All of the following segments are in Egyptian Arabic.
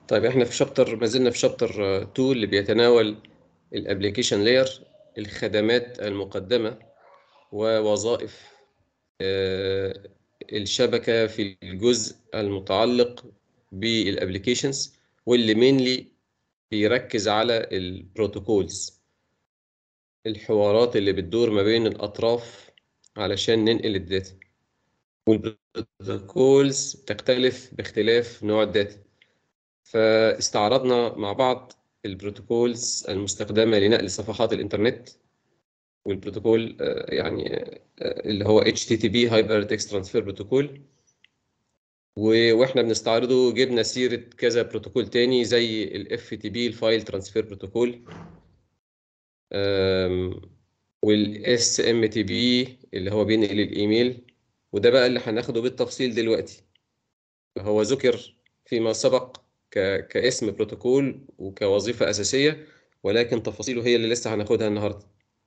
طيب احنا في شابتر ما زلنا في شابتر 2 اللي بيتناول الابلكيشن لاير الخدمات المقدمه ووظائف آه، الشبكه في الجزء المتعلق بالابلكيشنز واللي مينلي بيركز على البروتوكولز الحوارات اللي بتدور ما بين الاطراف علشان ننقل الداتا والبروتوكولز بتختلف باختلاف نوع الداتا فاستعرضنا مع بعض البروتوكولز المستخدمة لنقل صفحات الإنترنت والبروتوكول آه، يعني آه، اللي هو HTTP Hyper Text Transfer Protocol و- واحنا بنستعرضه جبنا سيرة كذا بروتوكول تاني زي ال FTP الفايل ترانسفير بروتوكول وال SMTP اللي هو بينقل الإيميل وده بقى اللي هناخده بالتفصيل دلوقتي هو ذكر فيما سبق ك... كاسم بروتوكول وكوظيفة أساسية ولكن تفاصيله هي اللي لسه هناخدها النهاردة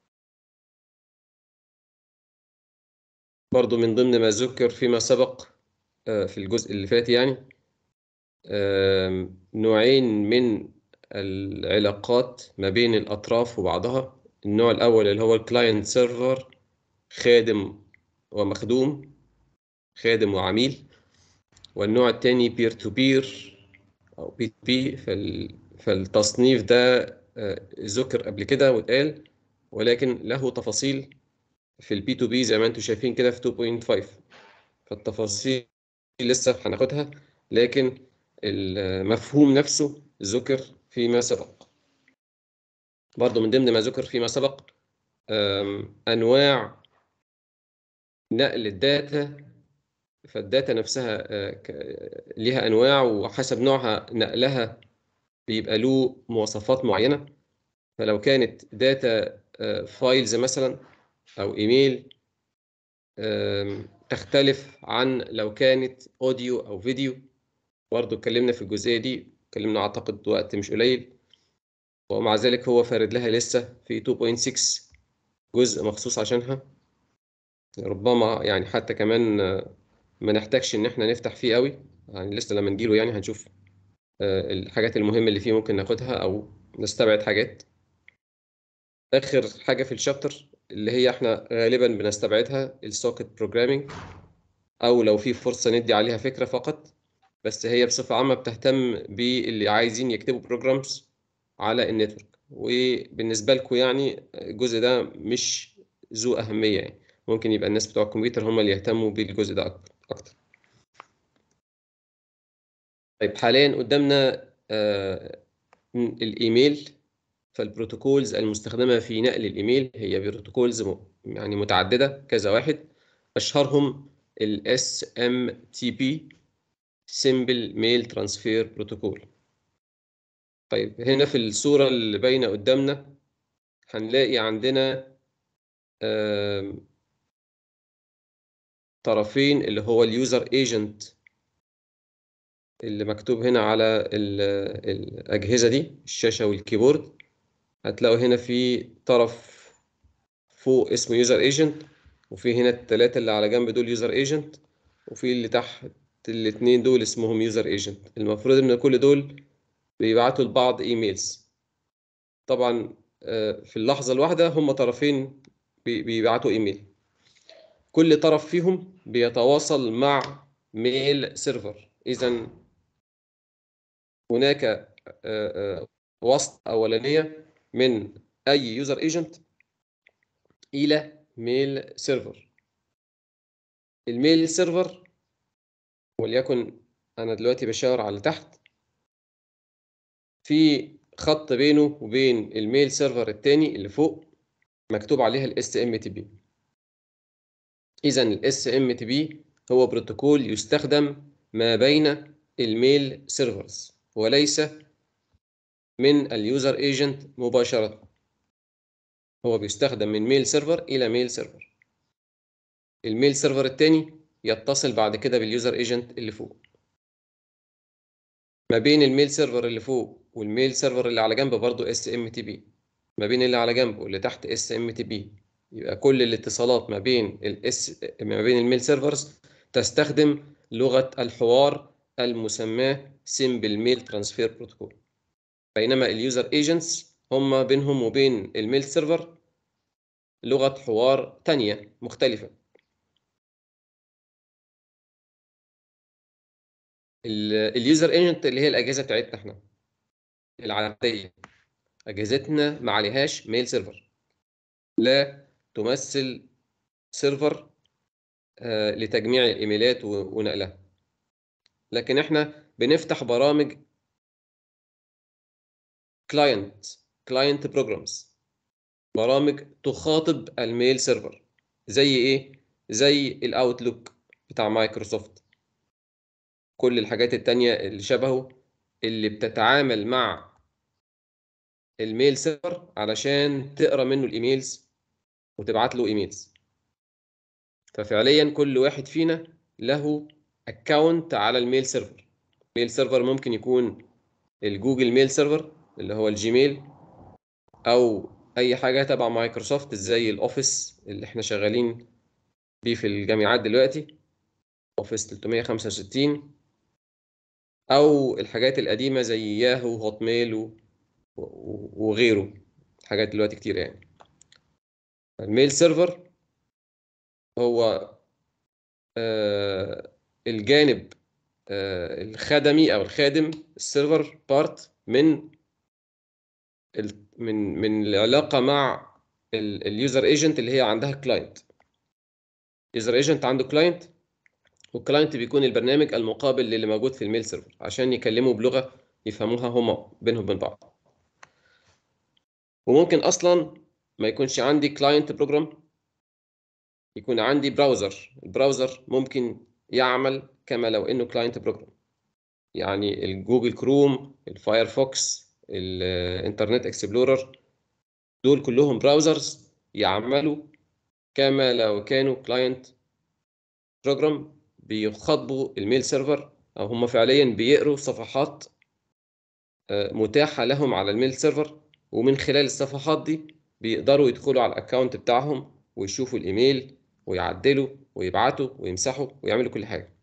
برضو من ضمن ما ذكر فيما سبق آه، في الجزء اللي فات يعني آم، نوعين من العلاقات ما بين الأطراف وبعضها النوع الأول اللي هو الكلاينت سيرفر خادم ومخدوم خادم وعميل والنوع الثاني بير تو بير او بي بي فالتصنيف ده آه، ذكر قبل كده واتقال ولكن له تفاصيل في البي تو بي زي ما انتم شايفين كده في 2.5 فالتفاصيل لسه هناخدها لكن المفهوم نفسه ذكر فيما سبق برضو من ضمن ما ذكر فيما سبق آم، انواع نقل الداتا فالداتا نفسها آه، ك- ليها انواع وحسب نوعها نقلها بيبقى له مواصفات معينه فلو كانت داتا فايلز مثلا او ايميل آم، تختلف عن لو كانت اوديو او فيديو برضه اتكلمنا في الجزئيه دي اتكلمنا اعتقد وقت مش قليل ومع ذلك هو فارد لها لسه في 2.6 جزء مخصوص عشانها ربما يعني حتى كمان آه، ما نحتاجش ان احنا نفتح فيه قوي يعني لسه لما نجيله يعني هنشوف آه، الحاجات المهمة اللي فيه ممكن ناخدها او نستبعد حاجات اخر حاجة في الشابتر اللي هي احنا غالبا بنستبعدها السوكت بروجرامينج او لو في فرصة ندي عليها فكرة فقط بس هي بصفة عامة بتهتم باللي عايزين يكتبوا بروجرامز على النتورك وبالنسبة لكم يعني الجزء ده مش ذو أهمية يعني ممكن يبقى الناس بتوع الكمبيوتر هم اللي يهتموا بالجزء ده أكتر أكتر طيب حاليا قدامنا آه، الإيميل فالبروتوكولز المستخدمة في نقل الإيميل هي بروتوكولز م- يعني متعددة كذا واحد أشهرهم ال SMTP Simple Mail Transfer Protocol طيب هنا في الصورة اللي باينة قدامنا هنلاقي عندنا آم، طرفين اللي هو اليوزر ايجنت اللي مكتوب هنا على ال- الأجهزة دي الشاشة والكيبورد هتلاقوا هنا في طرف فوق اسمه يوزر ايجنت وفي هنا التلاتة اللي على جنب دول يوزر ايجنت وفي اللي تحت الاتنين دول اسمهم يوزر ايجنت المفروض ان كل دول بيبعتوا لبعض ايميلز طبعا آه، في اللحظة الواحدة هم طرفين بي- بيبعتوا ايميل كل طرف فيهم بيتواصل مع ميل سيرفر اذا هناك آه، آه، واسطة أولانية من أي يوزر ايجنت إلى ميل سيرفر الميل سيرفر وليكن أنا دلوقتي بشاور على تحت في خط بينه وبين الميل سيرفر التاني اللي فوق مكتوب عليها ال SMTP إذا ال SMTP هو بروتوكول يستخدم ما بين الميل سيرفرز وليس من اليوزر ايجنت مباشرة هو بيستخدم من ميل سيرفر إلى ميل سيرفر الميل سيرفر التاني يتصل بعد كده باليوزر ايجنت اللي فوق ما بين الميل سيرفر اللي فوق والميل سيرفر اللي على جنب برضه اس ام تي بي ما بين اللي على جنب واللي تحت اس ام تي بي يبقى كل الاتصالات ما بين الاس ما بين الميل سيرفرز تستخدم لغة الحوار المسماه سيمبل ميل ترانسفير بروتوكول بينما اليوزر ايجنتس هم بينهم وبين الميل سيرفر لغة حوار تانية مختلفة اليوزر ايجنت اللي هي الاجهزه بتاعتنا احنا العاديه اجهزتنا ما عليهاش ميل سيرفر لا تمثل سيرفر آه، لتجميع الايميلات و- ونقلها لكن احنا بنفتح برامج كلاينت كلاينت بروجرامز برامج تخاطب الميل سيرفر زي ايه زي الاوتلوك بتاع مايكروسوفت كل الحاجات التانية اللي شبهه اللي بتتعامل مع الميل سيرفر علشان تقرا منه الايميلز وتبعت له ايميلز ففعليا كل واحد فينا له اكونت على الميل سيرفر الميل سيرفر ممكن يكون الجوجل ميل سيرفر اللي هو الجيميل او اي حاجه تبع مايكروسوفت زي الاوفيس اللي احنا شغالين بيه في الجامعات دلوقتي اوفيس 365 او الحاجات القديمه زي ياهو هوت ميل و- و- وغيره حاجات دلوقتي كتير يعني الميل سيرفر هو آه، الجانب آه، الخدمي او الخادم السيرفر بارت من ال- من من العلاقه مع اليوزر ايجنت اللي هي عندها كلاينت يوزر ايجنت عنده كلاينت والكلاينت بيكون البرنامج المقابل للي موجود في الميل سيرفر عشان يكلموا بلغه يفهموها هما بينهم وبين بعض وممكن اصلا ما يكونش عندي كلاينت بروجرام يكون عندي براوزر البراوزر ممكن يعمل كما لو انه كلاينت بروجرام يعني الجوجل كروم الفايرفوكس الانترنت اكسبلورر دول كلهم براوزرز يعملوا كما لو كانوا كلاينت بروجرام بيخاطبوا الميل سيرفر او هم فعليا بيقروا صفحات آه، متاحة لهم على الميل سيرفر ومن خلال الصفحات دي بيقدروا يدخلوا على الاكونت بتاعهم ويشوفوا الايميل ويعدلوا ويبعتوا ويمسحوا ويعملوا كل حاجة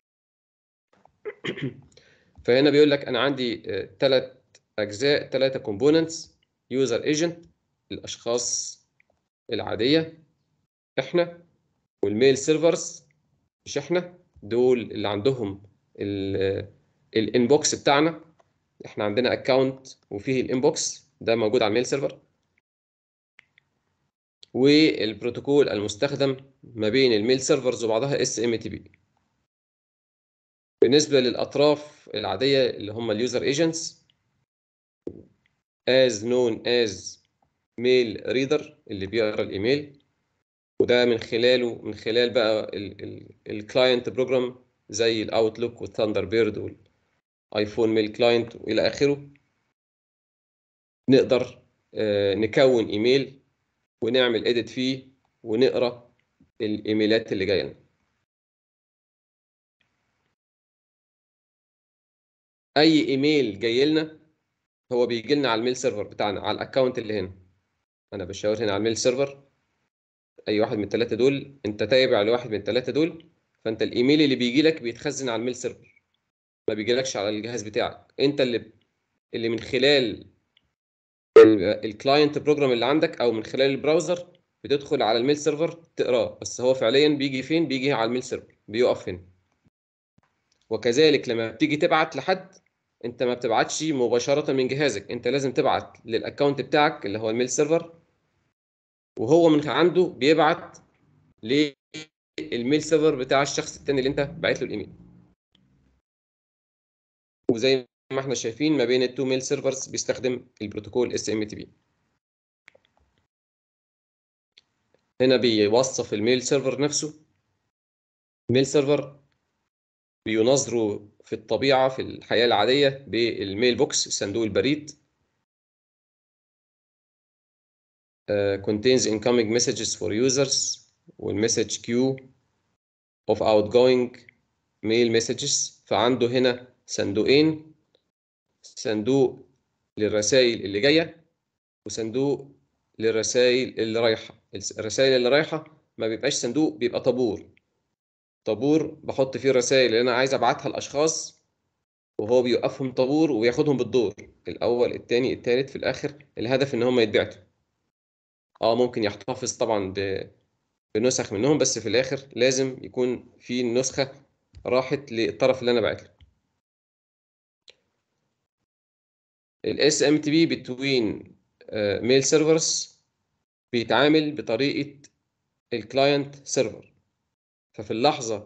فهنا بيقول لك انا عندي ثلاث اجزاء ثلاثه كومبوننتس يوزر ايجنت الاشخاص العاديه احنا والميل سيرفرز مش احنا دول اللي عندهم الانبوكس بتاعنا احنا عندنا اكونت وفيه الانبوكس ده موجود على الميل سيرفر والبروتوكول المستخدم ما بين الميل سيرفرز وبعضها اس ام تي بي بالنسبه للاطراف العاديه اللي هم اليوزر ايجنتس as known as mail reader اللي بيقرا الايميل وده من خلاله من خلال بقى الكلاينت بروجرام زي الاوتلوك والثاندر بيرد والايفون ميل كلاينت والى اخره نقدر آه، نكون ايميل ونعمل اديت فيه ونقرا الايميلات اللي جايه لنا اي ايميل جاي لنا هو بيجي لنا على الميل سيرفر بتاعنا على الاكونت اللي هنا انا بشاور هنا على الميل سيرفر اي واحد من الثلاثه دول انت تابع لواحد من الثلاثه دول فانت الايميل اللي بيجي لك بيتخزن على الميل سيرفر ما بيجيلكش على الجهاز بتاعك انت اللي اللي من خلال الكلاينت بروجرام اللي عندك او من خلال البراوزر بتدخل على الميل سيرفر تقراه بس هو فعليا بيجي فين بيجي على الميل سيرفر بيقف هنا وكذلك لما بتيجي تبعت لحد انت ما بتبعتش مباشرة من جهازك انت لازم تبعت للاكونت بتاعك اللي هو الميل سيرفر وهو من عنده بيبعت للميل سيرفر بتاع الشخص التاني اللي انت باعت له الايميل وزي ما احنا شايفين ما بين التو ميل سيرفرز بيستخدم البروتوكول اس ام تي بي هنا بيوصف الميل سيرفر نفسه الميل سيرفر بينظروا في الطبيعة في الحياة العادية بالميل بوكس صندوق البريد uh, contains incoming messages for users والmessage queue of outgoing mail messages فعنده هنا صندوقين صندوق للرسائل اللي جاية وصندوق للرسائل اللي رايحة الرسائل اللي رايحة ما بيبقاش صندوق بيبقى طابور طابور بحط فيه الرسائل اللي انا عايز ابعتها لاشخاص وهو بيوقفهم طابور وياخدهم بالدور الاول الثاني الثالث في الاخر الهدف ان هم يتبعتوا اه ممكن يحتفظ طبعا ب... بنسخ منهم بس في الاخر لازم يكون في نسخه راحت للطرف اللي انا بعت له الاس ام تي بي بتوين ميل سيرفرز بيتعامل بطريقه الكلاينت سيرفر ففي اللحظه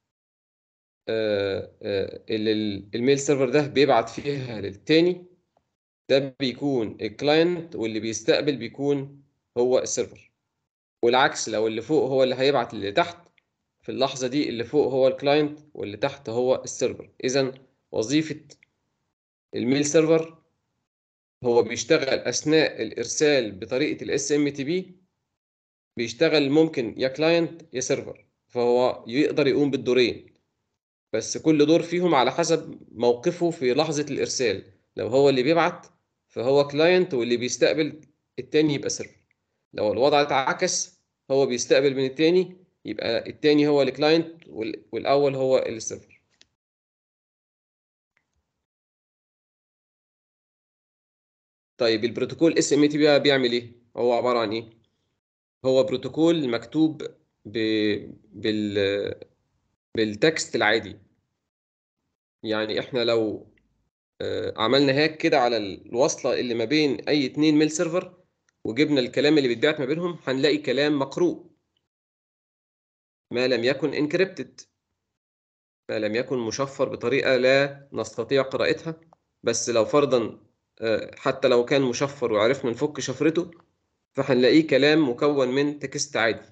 آه، آه، اللي ال- الميل سيرفر ده بيبعت فيها للتاني ده بيكون الكلاينت واللي بيستقبل بيكون هو السيرفر والعكس لو اللي فوق هو اللي هيبعت اللي تحت في اللحظة دي اللي فوق هو الكلاينت واللي تحت هو السيرفر إذا وظيفة الميل سيرفر هو بيشتغل أثناء الإرسال بطريقة ال SMTP بيشتغل ممكن يا كلاينت يا سيرفر فهو يقدر يقوم بالدورين بس كل دور فيهم على حسب موقفه في لحظة الإرسال لو هو اللي بيبعت فهو كلاينت واللي بيستقبل التاني يبقى سيرفر لو الوضع اتعكس هو بيستقبل من التاني يبقى التاني هو الكلاينت وال- والأول هو السيرفر طيب البروتوكول اس ام تي بقى بيعمل ايه هو عبارة عن ايه هو بروتوكول مكتوب ب... بال بالتكست العادي يعني احنا لو آه، عملنا هاك كده على الوصلة اللي ما بين اي اتنين ميل سيرفر وجبنا الكلام اللي بيتبعت ما بينهم هنلاقي كلام مقروء ما لم يكن انكريبتد ما لم يكن مشفر بطريقة لا نستطيع قراءتها بس لو فرضا آه، حتى لو كان مشفر وعرفنا نفك شفرته فهنلاقيه كلام مكون من تكست عادي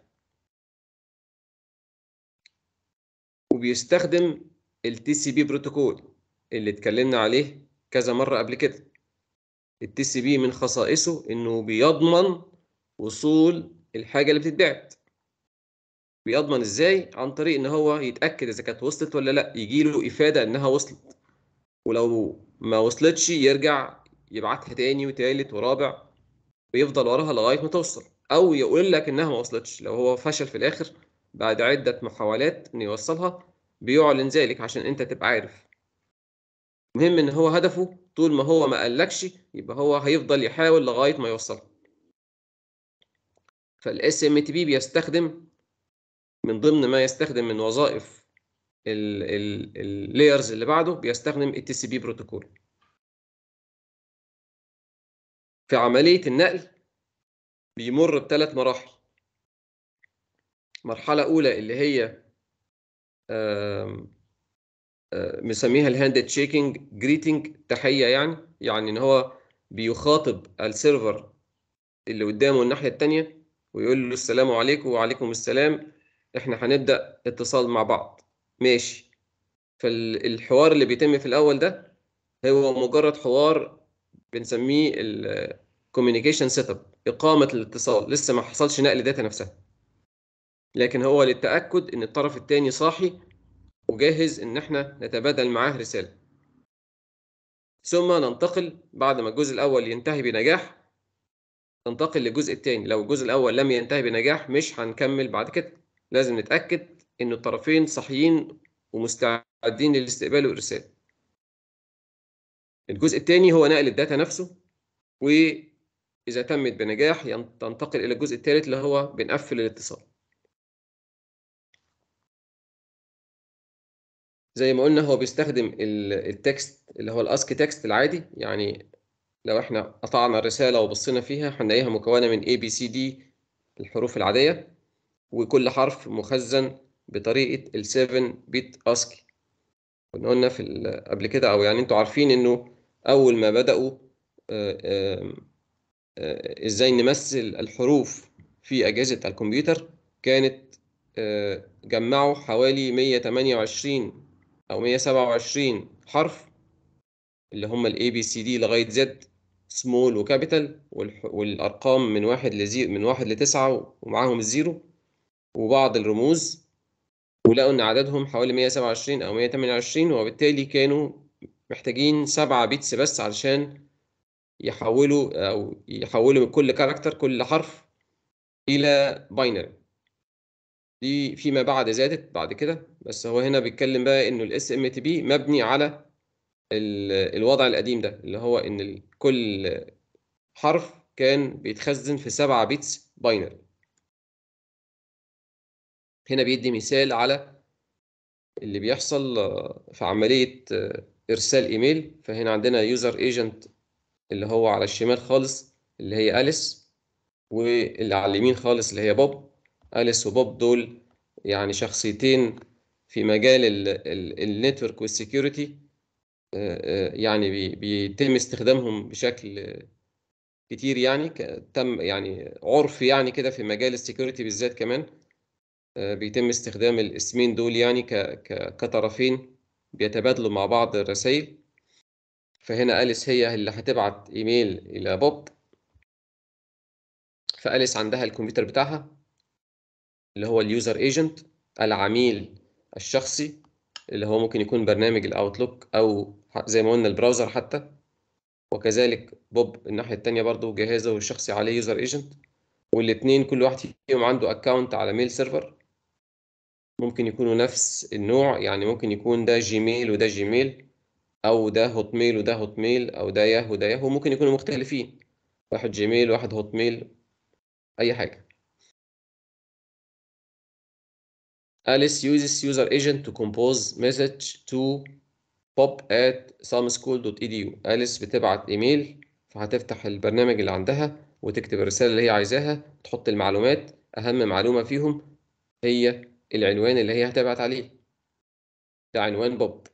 وبيستخدم التي سي بي بروتوكول اللي اتكلمنا عليه كذا مرة قبل كده التي سي بي من خصائصه انه بيضمن وصول الحاجة اللي بتتبعت بيضمن ازاي عن طريق ان هو يتأكد اذا كانت وصلت ولا لا يجيله افادة انها وصلت ولو ما وصلتش يرجع يبعتها تاني وتالت ورابع ويفضل وراها لغاية ما توصل او يقول لك انها ما وصلتش لو هو فشل في الاخر بعد عدة محاولات انه يوصلها بيعلن ذلك عشان انت تبقى عارف المهم ان هو هدفه طول ما هو ما قالكش يبقى هو هيفضل يحاول لغايه ما يوصلها فالاس ام تي بي بيستخدم من ضمن ما يستخدم من وظائف اللايرز اللي بعده بيستخدم التي سي بي بروتوكول في عمليه النقل بيمر بثلاث مراحل مرحله اولى اللي هي آم، مسميها الهاند تشيكينج جريتنج تحيه يعني يعني ان هو بيخاطب السيرفر اللي قدامه الناحيه الثانيه ويقول له السلام عليكم وعليكم السلام احنا هنبدا اتصال مع بعض ماشي فالحوار اللي بيتم في الاول ده هو مجرد حوار بنسميه الكوميونيكيشن سيت اب اقامه الاتصال لسه ما حصلش نقل داتا نفسها لكن هو للتاكد ان الطرف الثاني صاحي وجاهز ان احنا نتبادل معاه رساله ثم ننتقل بعد ما الجزء الاول ينتهي بنجاح ننتقل للجزء الثاني لو الجزء الاول لم ينتهي بنجاح مش هنكمل بعد كده لازم نتاكد ان الطرفين صاحيين ومستعدين للاستقبال والارسال الجزء الثاني هو نقل الداتا نفسه واذا تمت بنجاح ين- تنتقل الى الجزء الثالث اللي هو بنقفل الاتصال زي ما قلنا هو بيستخدم ال- التكست اللي هو الاسك تكست العادي يعني لو احنا قطعنا الرسالة وبصينا فيها هنلاقيها مكونة من A B C D الحروف العادية وكل حرف مخزن بطريقة ال 7 بت اسكي كنا قلنا في ال- قبل كده او يعني انتوا عارفين انه اول ما بدأوا آه، آه، آه، ازاي نمثل الحروف في أجهزة الكمبيوتر كانت آه، جمعوا حوالي 128 أو 127 حرف اللي هم ال A B C D لغاية Z سمول وكابيتال والأرقام من واحد لزيرو من واحد لتسعة ومعاهم الزيرو وبعض الرموز ولقوا إن عددهم حوالي 127 أو 128 وبالتالي كانوا محتاجين سبعة بيتس بس علشان يحولوا أو يحولوا من كل كاركتر كل حرف إلى باينري دي فيما بعد زادت بعد كده بس هو هنا بيتكلم بقى إنه الاس ام تي بي مبني على الوضع القديم ده اللي هو ان كل حرف كان بيتخزن في 7 بيتس باينري هنا بيدي مثال على اللي بيحصل في عملية إرسال إيميل فهنا عندنا يوزر ايجنت اللي هو على الشمال خالص اللي هي أليس واللي على اليمين خالص اللي هي بوب أليس وبوب دول يعني شخصيتين في مجال النتورك والسكيورتي يعني بيتم استخدامهم بشكل كتير يعني تم يعني عرف يعني كده في مجال السكيورتي بالذات كمان بيتم استخدام الاسمين دول يعني كطرفين بيتبادلوا مع بعض الرسائل فهنا أليس هي اللي هتبعت إيميل إلى بوب فأليس عندها الكمبيوتر بتاعها اللي هو اليوزر ايجنت العميل الشخصي اللي هو ممكن يكون برنامج الاوتلوك او زي ما قلنا البراوزر حتى وكذلك بوب الناحيه الثانيه برضه جهازه الشخصي عليه يوزر ايجنت والاثنين كل واحد فيهم عنده اكونت على ميل سيرفر ممكن يكونوا نفس النوع يعني ممكن يكون ده جيميل وده جيميل او ده هوت ميل وده هوت ميل او ده ياهو وده ياهو ممكن يكونوا مختلفين واحد جيميل واحد هوت ميل اي حاجه Alice uses user agent to compose message to pop at sumschool.edu أليس بتبعت إيميل فهتفتح البرنامج اللي عندها وتكتب الرسالة اللي هي عايزاها تحط المعلومات أهم معلومة فيهم هي العنوان اللي هي هتبعت عليه ده عنوان بوب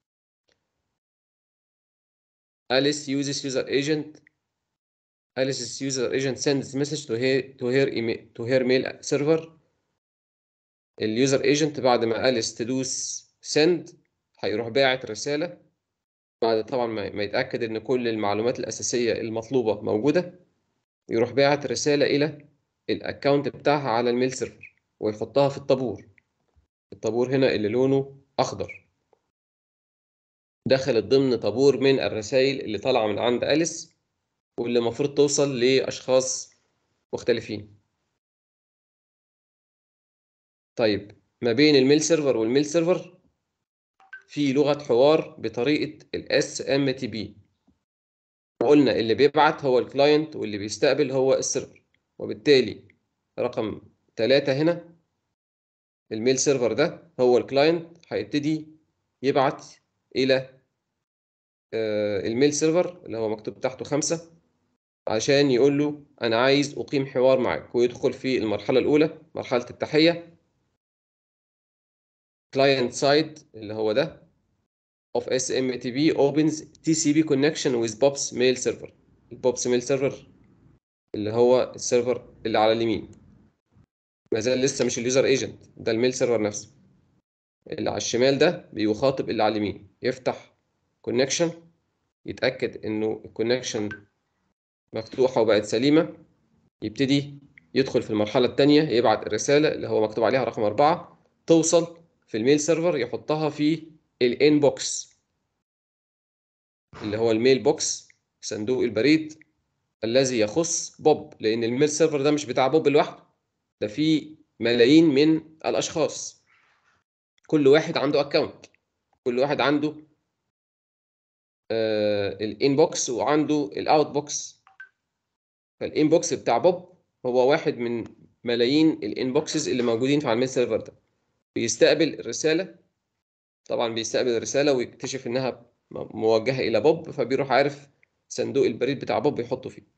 Alice uses user agent Alice's user agent sends message to her to her email to her mail server اليوزر ايجنت بعد ما أليس تدوس send هيروح باعت رسالة بعد طبعا ما يتأكد إن كل المعلومات الأساسية المطلوبة موجودة يروح باعت رسالة إلى الأكونت بتاعها على الميل سيرفر ويحطها في الطابور الطابور هنا اللي لونه أخضر دخلت ضمن طابور من الرسائل اللي طالعة من عند أليس واللي المفروض توصل لأشخاص مختلفين طيب ما بين الميل سيرفر والميل سيرفر في لغة حوار بطريقة ال SMTP وقلنا اللي بيبعت هو الكلاينت واللي بيستقبل هو السيرفر وبالتالي رقم ثلاثة هنا الميل سيرفر ده هو الكلاينت هيبتدي يبعت إلى الميل سيرفر اللي هو مكتوب تحته خمسة عشان يقول له أنا عايز أقيم حوار معك ويدخل في المرحلة الأولى مرحلة التحية client side اللي هو ده of SMTP opens TCP connection with Bob's mail server البوبس ميل سيرفر اللي هو السيرفر اللي على اليمين ما زال لسه مش اليوزر ايجنت ده الميل سيرفر نفسه اللي على الشمال ده بيخاطب اللي على اليمين يفتح كونكشن يتأكد انه الكونكشن مفتوحة وبقت سليمة يبتدي يدخل في المرحلة الثانية يبعت الرسالة اللي هو مكتوب عليها رقم أربعة توصل في الميل سيرفر يحطها في الانبوكس اللي هو الميل بوكس صندوق البريد الذي يخص بوب لان الميل سيرفر ده مش بتاع بوب لوحده ده فيه ملايين من الاشخاص كل واحد عنده اكونت كل واحد عنده آه الانبوكس وعنده الاوت بوكس فالانبوكس بتاع بوب هو واحد من ملايين الانبوكسز اللي موجودين في الميل سيرفر ده بيستقبل الرسالة طبعا بيستقبل الرسالة ويكتشف إنها موجهة إلى بوب فبيروح عارف صندوق البريد بتاع بوب يحطه فيه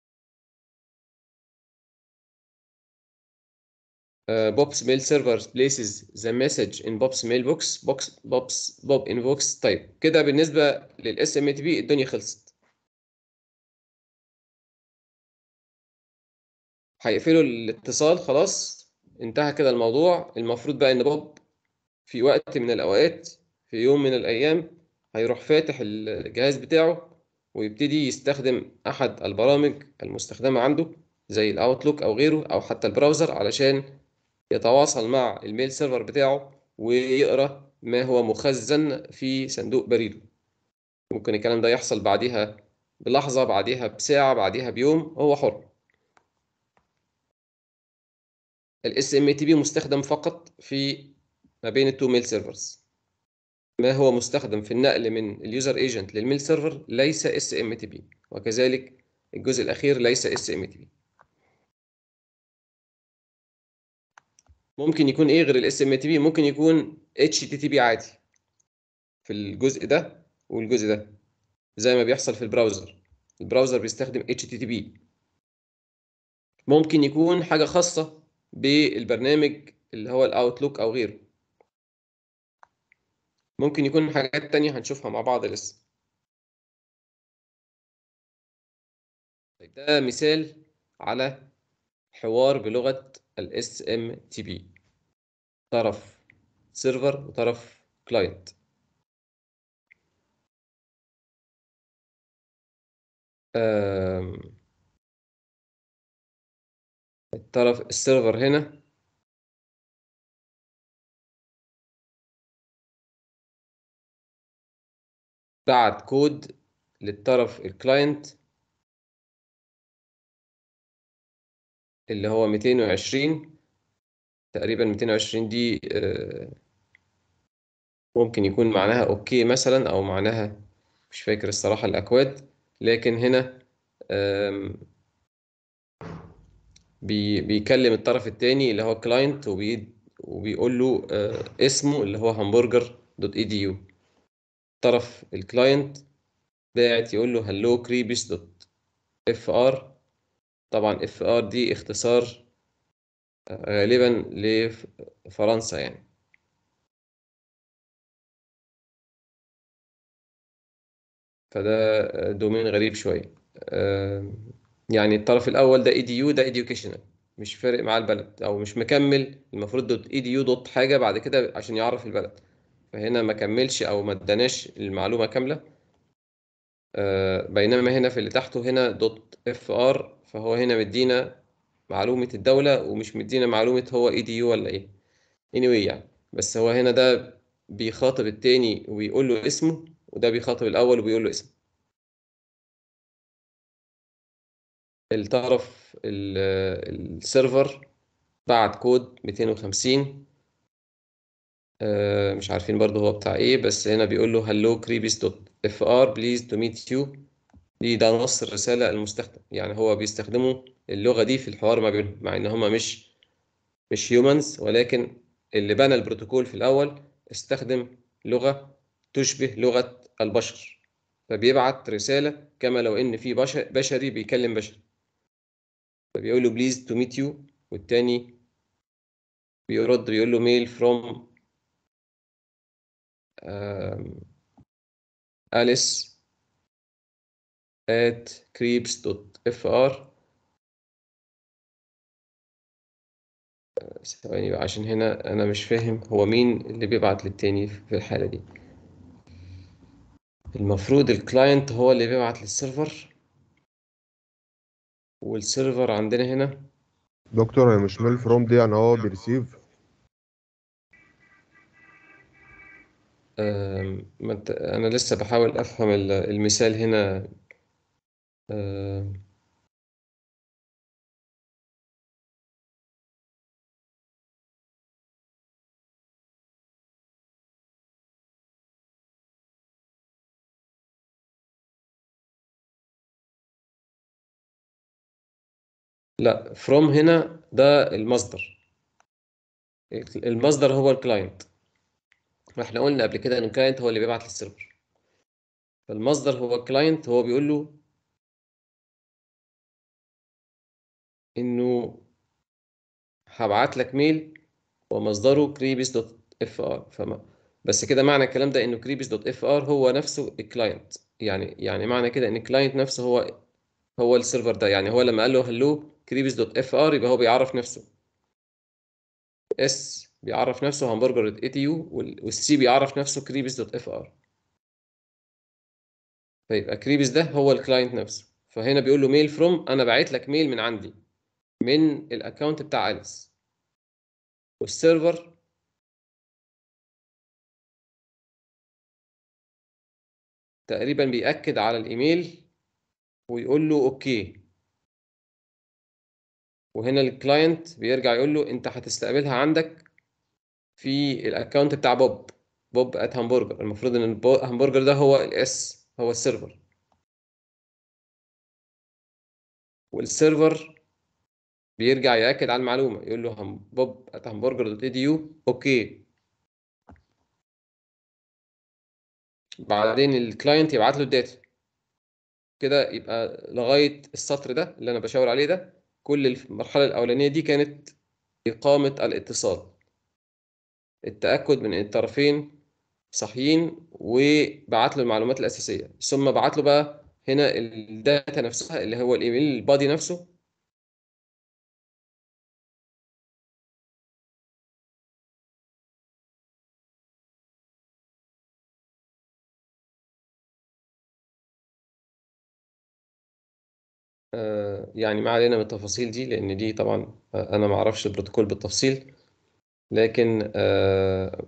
بوبس ميل سيرفر places the message in Bob's mailbox box Bob's Bob inbox طيب كده بالنسبة للاس ام تي بي الدنيا خلصت هيقفلوا الاتصال خلاص انتهى كده الموضوع المفروض بقى ان بوب في وقت من الاوقات في يوم من الايام هيروح فاتح الجهاز بتاعه ويبتدي يستخدم احد البرامج المستخدمه عنده زي الاوتلوك او غيره او حتى البراوزر علشان يتواصل مع الميل سيرفر بتاعه ويقرا ما هو مخزن في صندوق بريده ممكن الكلام ده يحصل بعديها بلحظه بعديها بساعه بعديها بيوم هو حر الاس ام تي بي مستخدم فقط في ما بين التو ميل سيرفرز ما هو مستخدم في النقل من اليوزر ايجنت للميل سيرفر ليس اس ام تي بي وكذلك الجزء الاخير ليس اس ام تي بي ممكن يكون ايه غير الاس ام تي بي ممكن يكون اتش تي تي بي عادي في الجزء ده والجزء ده زي ما بيحصل في البراوزر البراوزر بيستخدم اتش تي تي بي ممكن يكون حاجه خاصه بالبرنامج اللي هو الاوتلوك او غيره ممكن يكون حاجات تانية هنشوفها مع بعض لسه طيب ده مثال على حوار بلغة ال SMTP طرف سيرفر وطرف كلاينت الطرف السيرفر هنا بعت كود للطرف الكلاينت اللي هو 220 تقريبا 220 دي ممكن يكون معناها اوكي مثلا او معناها مش فاكر الصراحة الاكواد لكن هنا بي بيكلم الطرف الثاني اللي هو كلاينت وبي وبيقول له اسمه اللي هو همبرجر دوت اي دي يو طرف الكلاينت باعت يقول له هلو كريبس دوت اف ار طبعا اف ار دي اختصار غالبا لفرنسا يعني فده دومين غريب شويه يعني الطرف الاول ده اي دي يو ده educational مش فارق مع البلد او مش مكمل المفروض دوت اي دي يو دوت حاجه بعد كده عشان يعرف البلد فهنا ما كملش او ما اداناش المعلومه كامله بينما هنا في اللي تحته هنا دوت اف ار فهو هنا مدينا معلومه الدوله ومش مدينا معلومه هو اي دي يو ولا ايه anyway يعني بس هو هنا ده بيخاطب التاني وبيقول له اسمه وده بيخاطب الاول وبيقول له اسمه الطرف السيرفر بعت كود 250 مش عارفين برضه هو بتاع ايه بس هنا بيقول له hello creepys دوت اف ار بليز تو ميت يو دي ده نص الرسالة المستخدم يعني هو بيستخدموا اللغة دي في الحوار ما بينهم مع ان هما مش مش هيومنز ولكن اللي بنى البروتوكول في الاول استخدم لغة تشبه لغة البشر فبيبعت رسالة كما لو ان في بشر بشري بيكلم بشري فبيقول له بليز تو ميت يو والتاني بيرد بيقول له ميل فروم أليس at creeps.fr ثواني بقى عشان هنا أنا مش فاهم هو مين اللي بيبعت للتاني في الحالة دي المفروض الكلاينت هو اللي بيبعت للسيرفر والسيرفر عندنا هنا دكتور هي مش ميل فروم دي يعني هو بيرسيف أم، ما انت- أنا لسه بحاول أفهم ال- المثال هنا أم، لا from هنا ده المصدر المصدر هو الكلاينت واحنا قلنا قبل كده ان الكلاينت هو اللي بيبعت للسيرفر فالمصدر هو الكلاينت هو بيقول له انه هبعت لك ميل ومصدره كريبس دوت اف ار فما بس كده معنى الكلام ده انه كريبس دوت اف ار هو نفسه الكلاينت يعني يعني معنى كده ان الكلاينت نفسه هو هو السيرفر ده يعني هو لما قال له هلو كريبس دوت اف ار يبقى هو بيعرف نفسه اس بيعرف نفسه همبرجر اي تي يو والسي بيعرف نفسه كريبس دوت اف ار فيبقى كريبس ده هو الكلاينت نفسه فهنا بيقول له ميل فروم انا باعت لك ميل من عندي من الاكونت بتاع اليس والسيرفر تقريبا بيأكد على الايميل ويقول له اوكي وهنا الكلاينت بيرجع يقول له انت هتستقبلها عندك في الاكونت بتاع بوب بوب ات همبرجر المفروض ان البو- همبرجر ده هو الاس هو السيرفر والسيرفر بيرجع ياكد على المعلومه يقول له هم بوب ات همبرجر دوت اي دي يو اوكي بعدين الكلاينت يبعت له الداتا كده يبقى لغايه السطر ده اللي انا بشاور عليه ده كل المرحله الاولانيه دي كانت اقامه الاتصال التاكد من ان الطرفين صحيين وبعت له المعلومات الاساسيه ثم بعت له بقى هنا الداتا نفسها اللي هو الايميل البادي نفسه آه، يعني ما علينا من التفاصيل دي لان دي طبعا آه، انا ما اعرفش البروتوكول بالتفصيل لكن آه،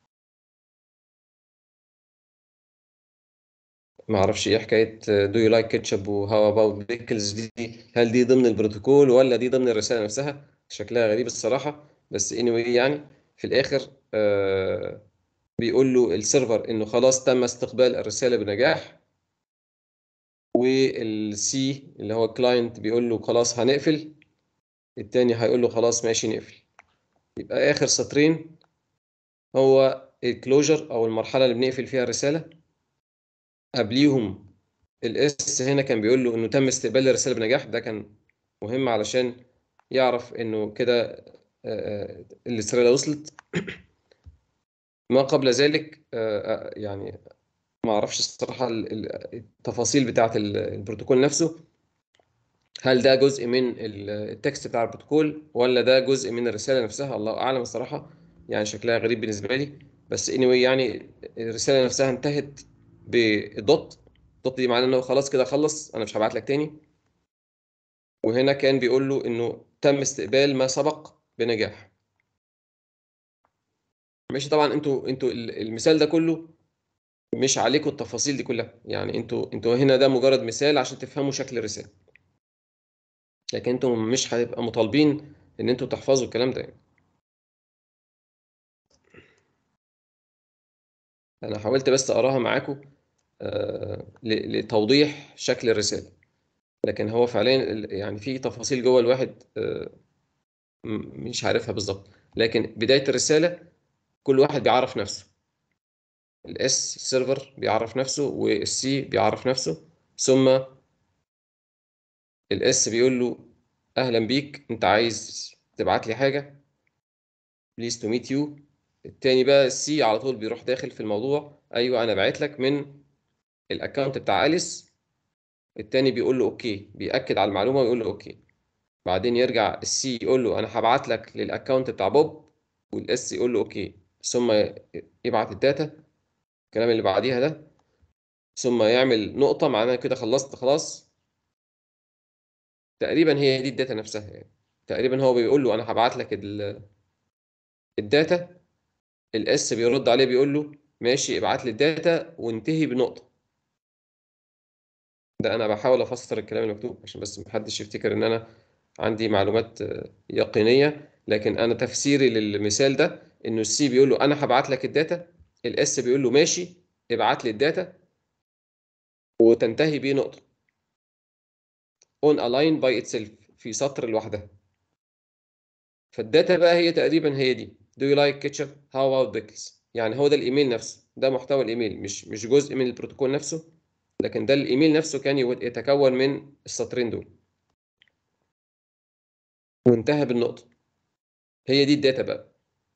ما اعرفش ايه حكايه دو يو لايك كاتشب وهاو اباوت بيكلز دي هل دي ضمن البروتوكول ولا دي ضمن الرساله نفسها شكلها غريب الصراحه بس anyway يعني في الاخر آه، بيقول له السيرفر انه خلاص تم استقبال الرساله بنجاح والسي اللي هو الكلاينت بيقول له خلاص هنقفل التاني هيقول له خلاص ماشي نقفل يبقى اخر سطرين هو الكلوجر او المرحله اللي بنقفل فيها الرساله قبليهم الاس هنا كان بيقول له انه تم استقبال الرساله بنجاح ده كان مهم علشان يعرف انه كده آه، آه، الرساله وصلت ما قبل ذلك آه، آه، يعني ما اعرفش الصراحه ال- ال- التفاصيل بتاعه ال- البروتوكول نفسه هل ده جزء من ال- التكست بتاع البروتوكول ولا ده جزء من الرساله نفسها الله اعلم الصراحه يعني شكلها غريب بالنسبه لي بس anyway يعني الرساله نفسها انتهت بدوت دوت دي معناه انه خلاص كده خلص انا مش هبعت لك تاني وهنا كان بيقول له انه تم استقبال ما سبق بنجاح ماشي طبعا انتوا انتوا ال- المثال ده كله مش عليكم التفاصيل دي كلها يعني انتوا انتوا هنا ده مجرد مثال عشان تفهموا شكل الرسالة لكن انتوا مش هيبقى مطالبين ان انتوا تحفظوا الكلام ده يعني. انا حاولت بس اقراها معاكم آه، ل- لتوضيح شكل الرسالة لكن هو فعليا ال- يعني في تفاصيل جوه الواحد آه، م- مش عارفها بالظبط لكن بداية الرسالة كل واحد بيعرف نفسه الاس سيرفر بيعرف نفسه والسي بيعرف نفسه ثم الاس بيقول له اهلا بيك انت عايز تبعت لي حاجه بليز تو ميت يو التاني بقى السي على طول بيروح داخل في الموضوع ايوه انا بعت لك من الاكونت بتاع اليس التاني بيقول له اوكي بيأكد على المعلومه ويقول له اوكي بعدين يرجع السي يقول له انا هبعت لك للاكونت بتاع بوب والاس يقول له اوكي ثم يبعت الداتا الكلام اللي بعديها ده ثم يعمل نقطه معناها كده خلصت خلاص تقريبا هي دي الداتا نفسها يعني تقريبا هو بيقول له انا هبعت لك ال- الداتا الاس بيرد عليه بيقول له ماشي ابعت لي الداتا وانتهي بنقطة ده انا بحاول افسر الكلام المكتوب عشان بس محدش يفتكر ان انا عندي معلومات آه، يقينية لكن انا تفسيري للمثال ده انه السي بيقول له انا هبعت لك الداتا الاس بيقول له ماشي ابعت لي الداتا وتنتهي بنقطة on a line by itself في سطر لوحدها فالداتا بقى هي تقريبا هي دي do you like ketchup how about pickles يعني هو ده الايميل نفسه ده محتوى الايميل مش مش جزء من البروتوكول نفسه لكن ده الايميل نفسه كان يو- يتكون من السطرين دول وانتهى بالنقطة هي دي الداتا بقى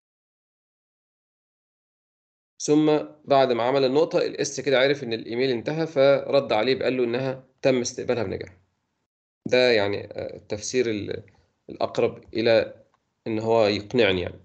ثم بعد ما عمل النقطة الاس كده عرف ان الايميل انتهى فرد عليه بقال له انها تم استقبالها بنجاح ده يعني آه، التفسير ال- الاقرب الى ان هو يقنعني يعني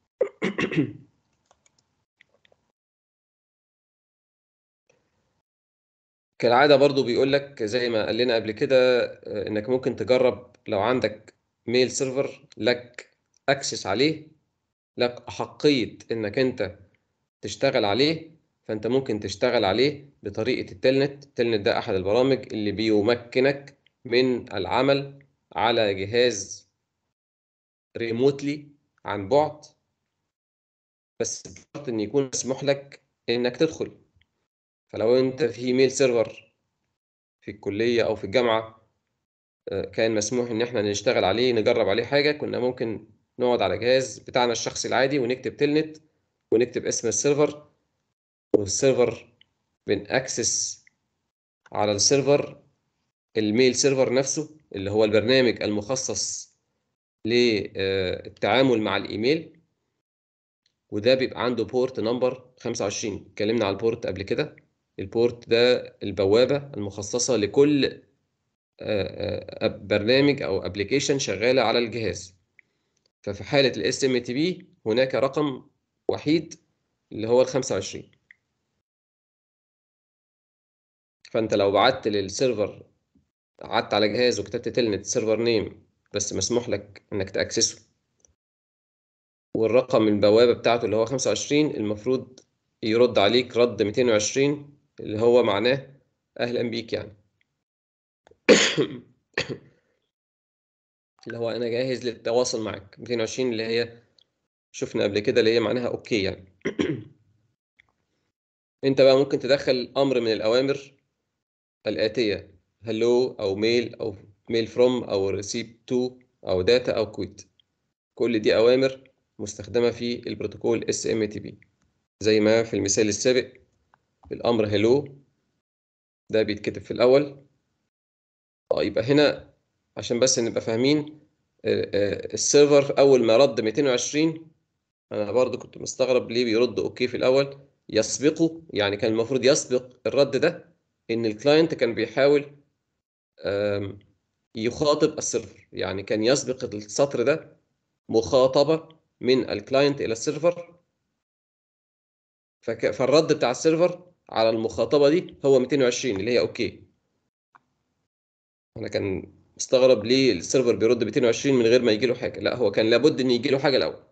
كالعادة برضو بيقول لك زي ما قال لنا قبل كده آه، انك ممكن تجرب لو عندك ميل سيرفر لك اكسس عليه لك احقية انك انت تشتغل عليه فانت ممكن تشتغل عليه بطريقة التلنت التلنت ده احد البرامج اللي بيمكنك من العمل على جهاز ريموتلي عن بعد بس بشرط ان يكون مسموح لك انك تدخل فلو انت في ميل سيرفر في الكليه او في الجامعه آه، كان مسموح ان احنا نشتغل عليه نجرب عليه حاجه كنا ممكن نقعد على جهاز بتاعنا الشخصي العادي ونكتب تلنت ونكتب اسم السيرفر والسيرفر بنأكسس على السيرفر الميل سيرفر نفسه اللي هو البرنامج المخصص للتعامل مع الايميل وده بيبقى عنده بورت نمبر 25 اتكلمنا على البورت قبل كده البورت ده البوابة المخصصة لكل آه، آه، برنامج او ابلكيشن شغالة على الجهاز ففي حالة ال SMTP هناك رقم وحيد اللي هو ال 25 فانت لو بعت للسيرفر قعدت على جهاز وكتبت تلنت سيرفر نيم بس مسموح لك انك تاكسسه والرقم البوابة بتاعته اللي هو 25 المفروض يرد عليك رد 220 اللي هو معناه اهلا بيك يعني اللي هو انا جاهز للتواصل معك 220 اللي هي شفنا قبل كده اللي هي معناها اوكي يعني انت بقى ممكن تدخل امر من الاوامر الاتيه هلو او ميل او ميل فروم او ريسيب تو او داتا او كويت كل دي اوامر مستخدمه في البروتوكول اس ام تي بي زي ما في المثال السابق الامر هلو ده بيتكتب في الاول اه يبقى هنا عشان بس نبقى فاهمين آه، آه، السيرفر اول ما رد 220 انا برضو كنت مستغرب ليه بيرد اوكي في الاول يسبقه يعني كان المفروض يسبق الرد ده ان الكلاينت كان بيحاول آم، يخاطب السيرفر يعني كان يسبق السطر ده مخاطبة من الكلاينت إلى السيرفر فك... فالرد بتاع السيرفر على المخاطبة دي هو 220 اللي هي أوكي أنا كان مستغرب ليه السيرفر بيرد 220 من غير ما يجي له حاجة لا هو كان لابد إن يجي له حاجة الأول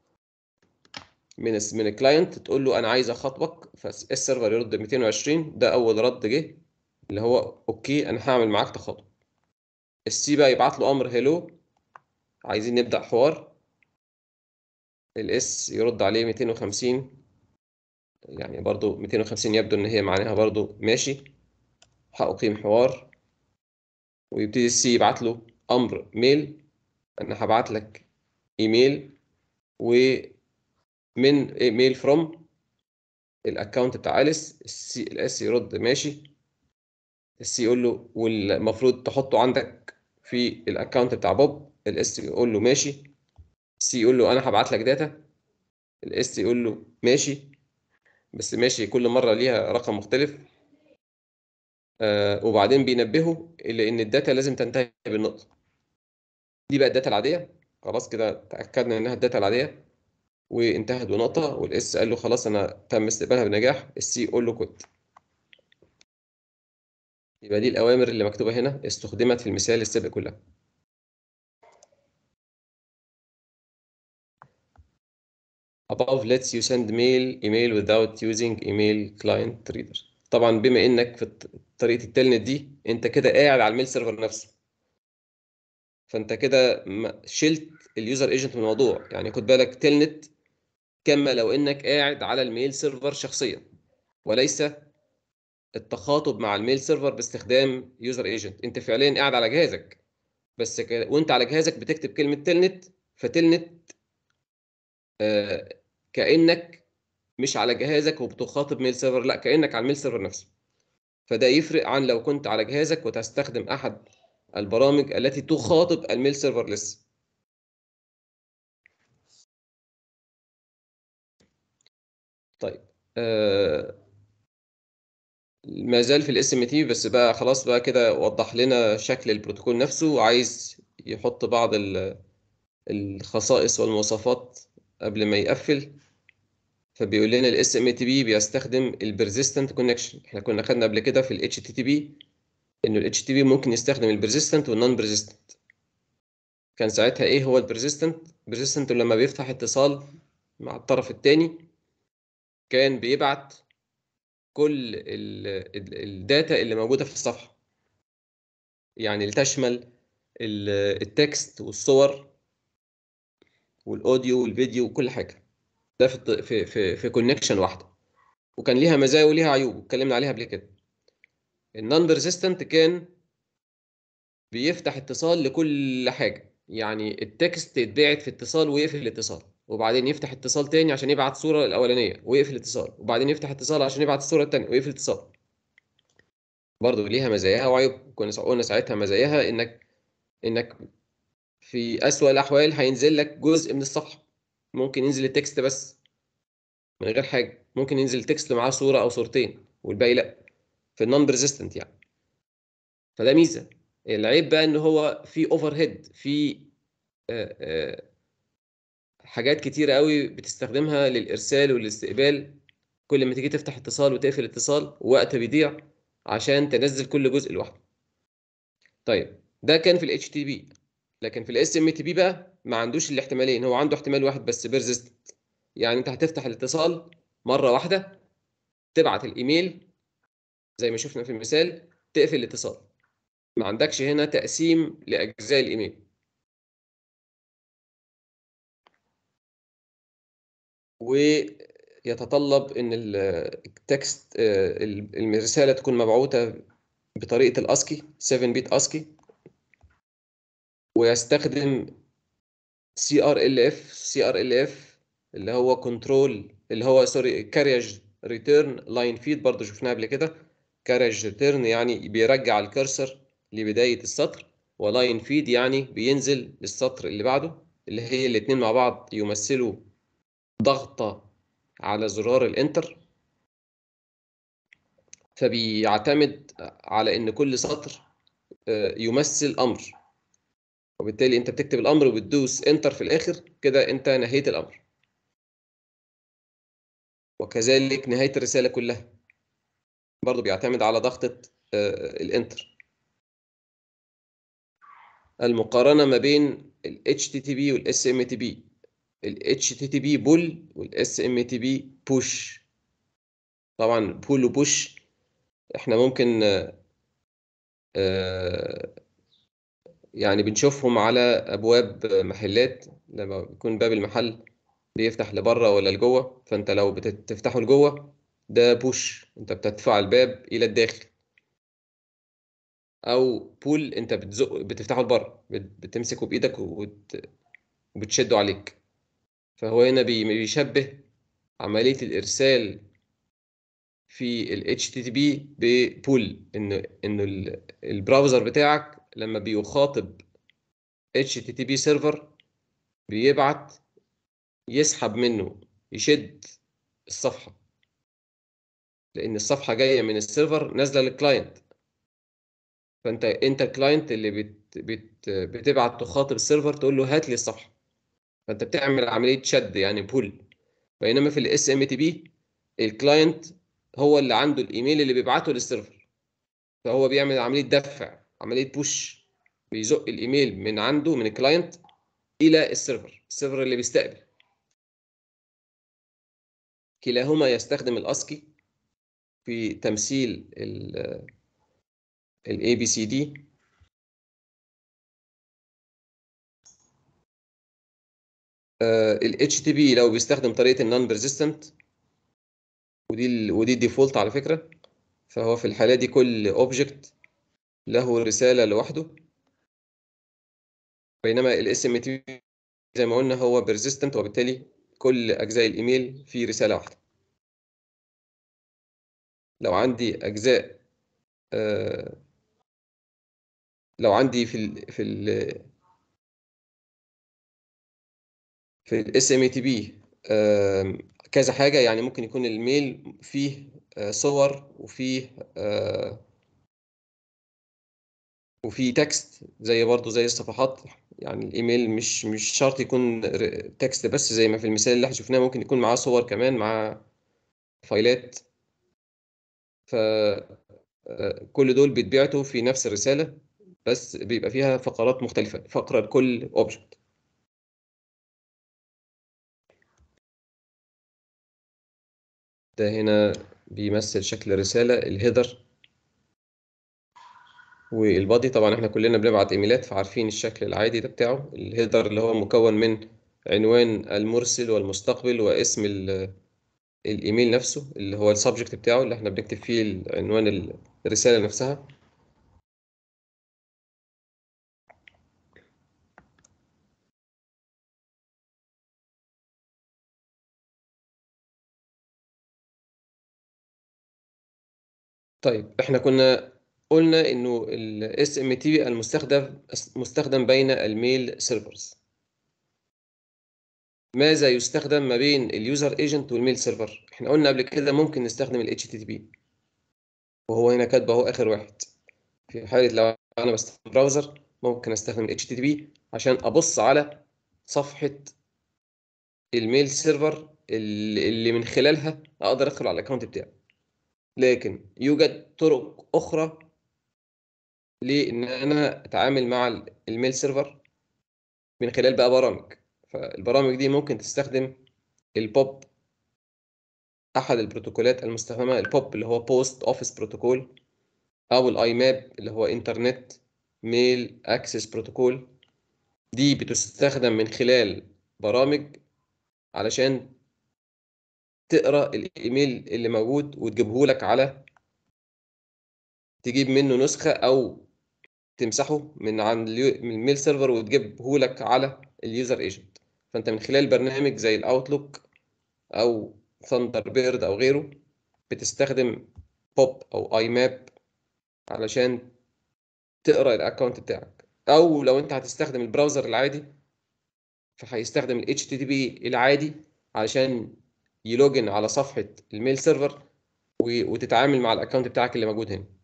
من الس- من الكلاينت تقول له أنا عايز أخاطبك فالسيرفر يرد 220 ده أول رد جه اللي هو أوكي أنا هعمل معاك تخاطب السي بقى يبعت له امر هيلو عايزين نبدا حوار الاس يرد عليه 250 يعني برضو 250 يبدو ان هي معناها برضو ماشي هأقيم حوار ويبتدي السي يبعت له امر ميل انا هبعت لك ايميل ومن ايميل فروم الاكونت بتاع اليس السي الاس يرد ماشي السي يقول له والمفروض تحطه عندك في الاكونت بتاع بوب الاس يقول له ماشي السي يقول له انا هبعت لك داتا الاس يقول له ماشي بس ماشي كل مره ليها رقم مختلف آه وبعدين بينبهه الى ان الداتا لازم تنتهي بالنقطه دي بقى الداتا العاديه خلاص كده تاكدنا انها الداتا العاديه وانتهت بنقطه والاس قال له خلاص انا تم استقبالها بنجاح السي يقول له كود يبقى دي الاوامر اللي مكتوبه هنا استخدمت في المثال السابق كلها above lets you send mail email without using email client reader طبعا بما انك في الط- طريقه التلنت دي انت كده قاعد على الميل سيرفر نفسه فانت كده ما- شلت اليوزر ايجنت من الموضوع يعني خد بالك تلنت كما لو انك قاعد على الميل سيرفر شخصيا وليس التخاطب مع الميل سيرفر باستخدام يوزر ايجنت انت فعليا قاعد على جهازك بس ك... وانت على جهازك بتكتب كلمه تلنت فتلنت آه كانك مش على جهازك وبتخاطب ميل سيرفر لا كانك على الميل سيرفر نفسه فده يفرق عن لو كنت على جهازك وتستخدم احد البرامج التي تخاطب الميل سيرفر لسه طيب آه ما زال في الاس ام تي بس بقى خلاص بقى كده وضح لنا شكل البروتوكول نفسه وعايز يحط بعض ال- الخصائص والمواصفات قبل ما يقفل فبيقول لنا الاس ام تي بي بيستخدم البرزيستنت كونكشن احنا كنا خدنا قبل كده في الاتش تي تي بي انه الاتش تي بي ممكن يستخدم البرزيستنت والنون برزيستنت كان ساعتها ايه هو البرزيستنت البرزيستنت لما بيفتح اتصال مع الطرف الثاني كان بيبعت كل ال- ال- الداتا اللي موجوده في الصفحه يعني اللي تشمل ال- التكست والصور والاوديو والفيديو وكل حاجه ده في الط- في في, في كونكشن واحده وكان ليها مزايا وليها عيوب اتكلمنا عليها قبل كده النون بيرزيستنت كان بيفتح اتصال لكل حاجه يعني التكست يتبعت في اتصال ويقفل الاتصال وبعدين يفتح اتصال تاني عشان يبعت الصوره الاولانيه ويقفل الاتصال وبعدين يفتح اتصال عشان يبعت الصوره الثانيه ويقفل الاتصال برضه ليها مزاياها وعيوب كنا قلنا ساعتها مزاياها انك انك في اسوأ الاحوال هينزل لك جزء من الصفحه ممكن ينزل التكست بس من غير حاجه ممكن ينزل التكست معاه صوره او صورتين والباقي لا في النون بريزيستنت يعني فده ميزه العيب بقى ان هو في اوفر هيد في آه، آه، حاجات كتيره قوي بتستخدمها للارسال والاستقبال كل ما تيجي تفتح اتصال وتقفل اتصال وقت بيضيع عشان تنزل كل جزء لوحده طيب ده كان في الاتش تي بي لكن في الاس ام تي بي بقى ما عندوش الاحتمالين هو عنده احتمال واحد بس بيرزيستنت يعني انت هتفتح الاتصال مره واحده تبعت الايميل زي ما شفنا في المثال تقفل الاتصال ما عندكش هنا تقسيم لاجزاء الايميل ويتطلب ان ال- التكست آه، الرساله تكون مبعوثه بطريقه الاسكي 7 بيت اسكي ويستخدم سي ار ال اف سي ار ال اف اللي هو كنترول اللي هو سوري كاريج ريتيرن لاين فيد برضه شفناها قبل كده كاريج ريتيرن يعني بيرجع الكرسر لبدايه السطر ولاين فيد يعني بينزل للسطر اللي بعده اللي هي الاثنين مع بعض يمثلوا ضغطه على زرار الانتر فبيعتمد على ان كل سطر آه، يمثل امر وبالتالي انت بتكتب الامر وبتدوس انتر في الاخر كده انت نهيت الامر وكذلك نهايه الرساله كلها برضو بيعتمد على ضغطه آه، الانتر المقارنه ما بين ال HTTP وال SMTP ال HTTP بول وال SMTP بوش طبعا بول وبوش احنا ممكن آه، آه، يعني بنشوفهم على ابواب محلات لما بيكون باب المحل بيفتح لبره ولا لجوه فانت لو بتفتحه لجوه ده بوش انت بتدفع الباب الى الداخل او بول انت بتزق بتفتحه لبره بت- بتمسكه بايدك وت- وبتشده عليك فهو هنا بي- بيشبه عمليه الارسال في ال HTTP ببول ان ان ال- البراوزر بتاعك لما بيخاطب HTTP سيرفر بيبعت يسحب منه يشد الصفحة لأن الصفحة جاية من السيرفر نازلة للكلاينت فأنت أنت الكلاينت اللي بت بت بتبعت تخاطب السيرفر تقول له هات لي الصفحة فأنت بتعمل عملية شد يعني بول بينما في الاس ام تي بي الكلاينت هو اللي عنده الايميل اللي بيبعته للسيرفر فهو بيعمل عملية دفع عملية بوش بيزق الايميل من عنده من الكلاينت الى السيرفر السيرفر اللي بيستقبل كلاهما يستخدم الاسكي في تمثيل ال الاي بي سي دي ال اتش تي بي لو بيستخدم طريقه النون بيرزيستنت ودي ال ودي الديفولت على فكره فهو في الحاله دي كل اوبجكت له رساله لوحده بينما الاس ام تي زي ما قلنا هو بيرزيستنت وبالتالي كل اجزاء الايميل في رساله واحده لو عندي اجزاء آه، لو عندي في ال في ال في الاس ام تي بي كذا حاجه يعني ممكن يكون الميل فيه آه، صور وفيه آه، وفيه تكست زي برضو زي الصفحات يعني الايميل مش مش شرط يكون ر- تكست بس زي ما في المثال اللي احنا شفناه ممكن يكون معاه صور كمان مع فايلات ف آه، كل دول بيتبعتوا في نفس الرسالة بس بيبقى فيها فقرات مختلفة فقرة لكل اوبجكت ده هنا بيمثل شكل الرسالة الهيدر والبادي طبعا احنا كلنا بنبعت ايميلات فعارفين الشكل العادي ده بتاعه الهيدر اللي هو مكون من عنوان المرسل والمستقبل واسم ال- الايميل نفسه اللي هو السبجكت بتاعه اللي احنا بنكتب فيه عنوان الرسالة نفسها طيب احنا كنا قلنا انه ال SMTP المستخدم مستخدم بين الميل سيرفرز ماذا يستخدم ما بين اليوزر ايجنت والميل سيرفر احنا قلنا قبل كده ممكن نستخدم ال HTTP وهو هنا كاتبه اهو اخر واحد في حالة لو انا بستخدم براوزر ممكن استخدم ال HTTP عشان ابص على صفحة الميل سيرفر اللي اللي من خلالها اقدر ادخل على الاكونت بتاعي لكن يوجد طرق اخرى لان انا اتعامل مع الميل سيرفر من خلال بقى برامج فالبرامج دي ممكن تستخدم البوب احد البروتوكولات المستخدمه البوب اللي هو بوست اوفيس بروتوكول او الاي ماب اللي هو انترنت ميل اكسس بروتوكول دي بتستخدم من خلال برامج علشان تقرا الايميل اللي موجود وتجيبه لك على تجيب منه نسخه او تمسحه من عن اليو- من الميل سيرفر وتجيبه لك على اليوزر ايجنت فانت من خلال برنامج زي الاوتلوك او ثاندر بيرد او غيره بتستخدم بوب او اي ماب علشان تقرا الاكونت بتاعك او لو انت هتستخدم البراوزر العادي فهيستخدم ال HTTP العادي علشان يلوجن على صفحة الميل سيرفر و- وتتعامل مع الاكونت بتاعك اللي موجود هنا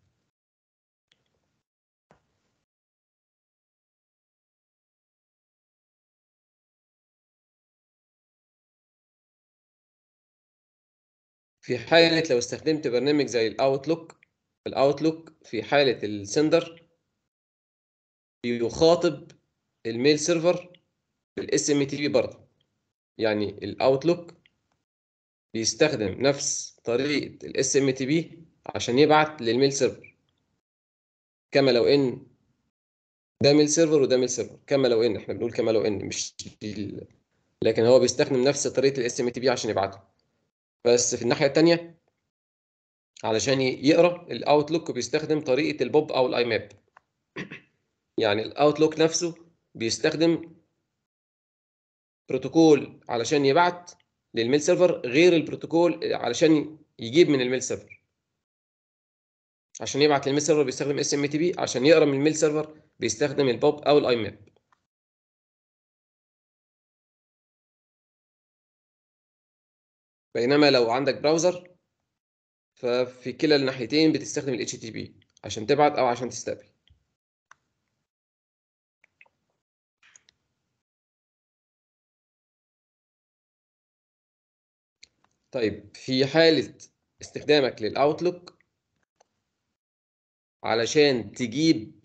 في حالة لو استخدمت برنامج زي الاوتلوك الاوتلوك في حالة السندر بيخاطب الميل سيرفر بالاس ام تي بي برضه يعني الاوتلوك بيستخدم نفس طريقة الاس ام تي بي عشان يبعت للميل سيرفر كما لو ان ده ميل سيرفر وده ميل سيرفر كما لو ان احنا بنقول كما لو ان مش ال- لكن هو بيستخدم نفس طريقة الاس ام تي بي عشان يبعته بس في الناحية التانية علشان ي- يقرا الاوتلوك بيستخدم طريقة البوب او الاي ماب يعني الاوتلوك نفسه بيستخدم بروتوكول علشان يبعت للميل سيرفر غير البروتوكول علشان يجيب من الميل سيرفر عشان يبعت للميل سيرفر بيستخدم اس ام تي بي عشان يقرا من الميل سيرفر بيستخدم البوب او الاي ماب بينما لو عندك براوزر ففي كلا الناحيتين بتستخدم ال HTTP عشان تبعت او عشان تستقبل طيب في حالة استخدامك للأوتلوك علشان تجيب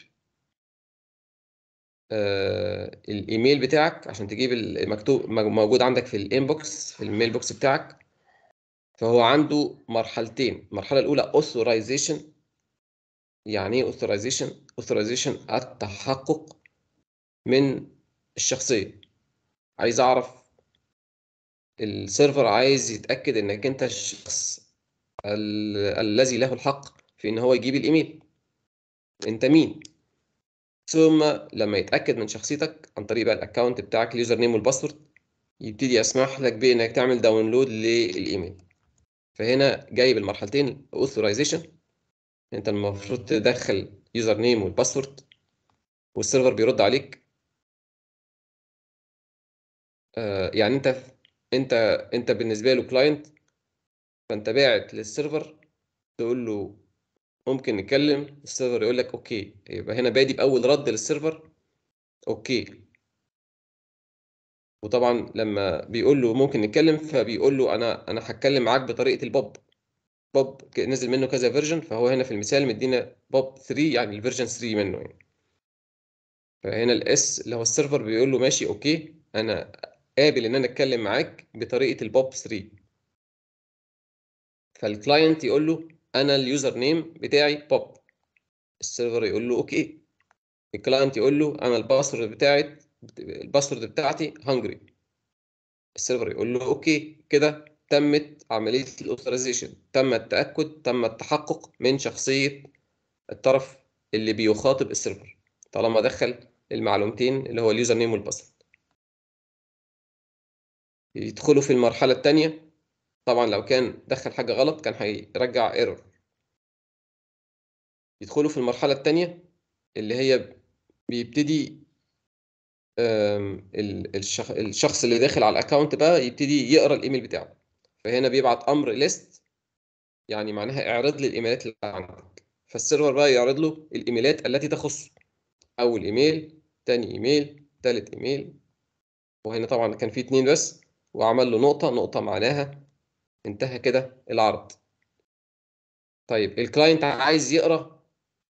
آه الإيميل بتاعك عشان تجيب المكتوب موجود عندك في الإنبوكس في الميل بوكس بتاعك فهو عنده مرحلتين المرحلة الأولى authorization يعني إيه authorization؟ authorization التحقق من الشخصية عايز أعرف السيرفر عايز يتأكد إنك أنت الشخص ال- الذي له الحق في إن هو يجيب الإيميل أنت مين؟ ثم لما يتأكد من شخصيتك عن طريق بقى الأكونت بتاعك اليوزر نيم والباسورد يبتدي يسمح لك بإنك تعمل داونلود للإيميل فهنا جايب المرحلتين authorization أنت المفروض تدخل يوزر نيم والباسورد والسيرفر بيرد عليك آه، يعني أنت أنت أنت بالنسبة له كلاينت فأنت باعت للسيرفر تقول له ممكن نتكلم السيرفر يقول لك اوكي يبقى هنا بادي باول رد للسيرفر اوكي وطبعا لما بيقول له ممكن نتكلم فبيقول له انا انا هتكلم معاك بطريقه البوب بوب ك- نزل منه كذا فيرجن فهو هنا في المثال مدينا بوب 3 يعني الفيرجن 3 منه يعني فهنا الاس اللي هو السيرفر بيقول له ماشي اوكي انا قابل ان انا اتكلم معاك بطريقه البوب 3 فالكلاينت يقول له انا اليوزر نيم بتاعي بوب السيرفر يقول له اوكي الكلاينت يقول له انا الباسورد بتاعي الباسورد بتاعتي هنجري السيرفر يقول له اوكي كده تمت عمليه الاوثرايزيشن تم التاكد تم التحقق من شخصيه الطرف اللي بيخاطب السيرفر طالما دخل المعلومتين اللي هو اليوزر نيم والباسورد يدخلوا في المرحله الثانيه طبعا لو كان دخل حاجه غلط كان هيرجع ايرور يدخلوا في المرحله الثانيه اللي هي بيبتدي آم، ال- الشخ- الشخص اللي داخل على الاكونت بقى يبتدي يقرا الايميل بتاعه فهنا بيبعت امر ليست يعني معناها اعرض لي الايميلات اللي عندك فالسيرفر بقى يعرض له الايميلات التي تخصه اول ايميل تاني ايميل تالت ايميل وهنا طبعا كان في اتنين بس وعمل له نقطة نقطة معناها انتهى كده العرض طيب الكلاينت عايز يقرا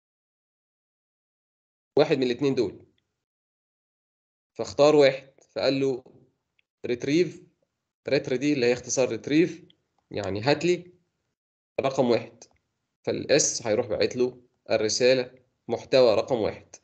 واحد من الاتنين دول فاختار واحد فقال له ريتريف ريتر دي اللي هي اختصار ريتريف يعني هات لي رقم واحد فالاس هيروح باعت له الرسالة محتوى رقم واحد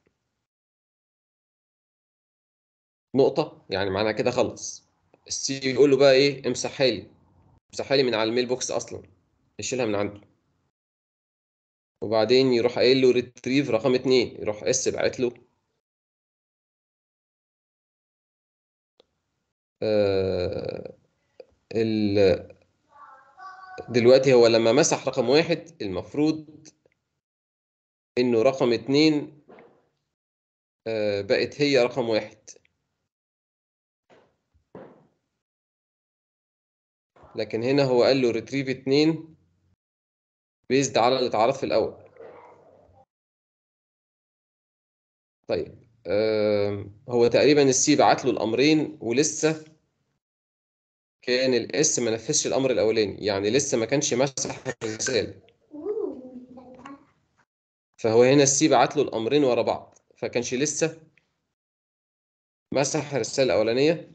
نقطة يعني معناها كده خلص السي يقول له بقى ايه امسحها لي امسحها لي من على الميل بوكس اصلا يشيلها من عنده وبعدين يروح قايل له ريتريف رقم اتنين يروح اس باعت له آه ال دلوقتي هو لما مسح رقم واحد المفروض انه رقم اتنين آه بقت هي رقم واحد لكن هنا هو قال له ريتريف اتنين بيزد على اللي اتعرض في الاول طيب آم، هو تقريبا السي بعت له الامرين ولسه كان الاس ما نفذش الامر الاولاني يعني لسه ما كانش مسح الرساله فهو هنا السي بعت له الامرين ورا بعض فكانش لسه مسح الرساله الاولانيه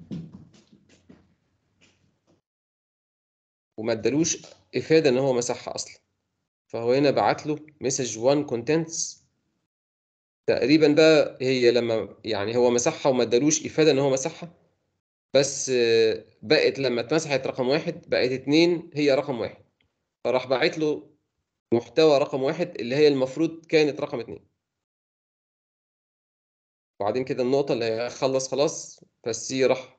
وما ادالوش افاده ان هو مسحها اصلا فهو هنا بعت له مسج 1 كونتنتس تقريبا بقى هي لما يعني هو مسحها وما ادالوش افاده ان هو مسحها بس آه، بقت لما اتمسحت رقم واحد بقت اتنين هي رقم واحد فراح باعت له محتوى رقم واحد اللي هي المفروض كانت رقم اتنين وبعدين كده النقطة اللي هي خلص خلاص فالسي راح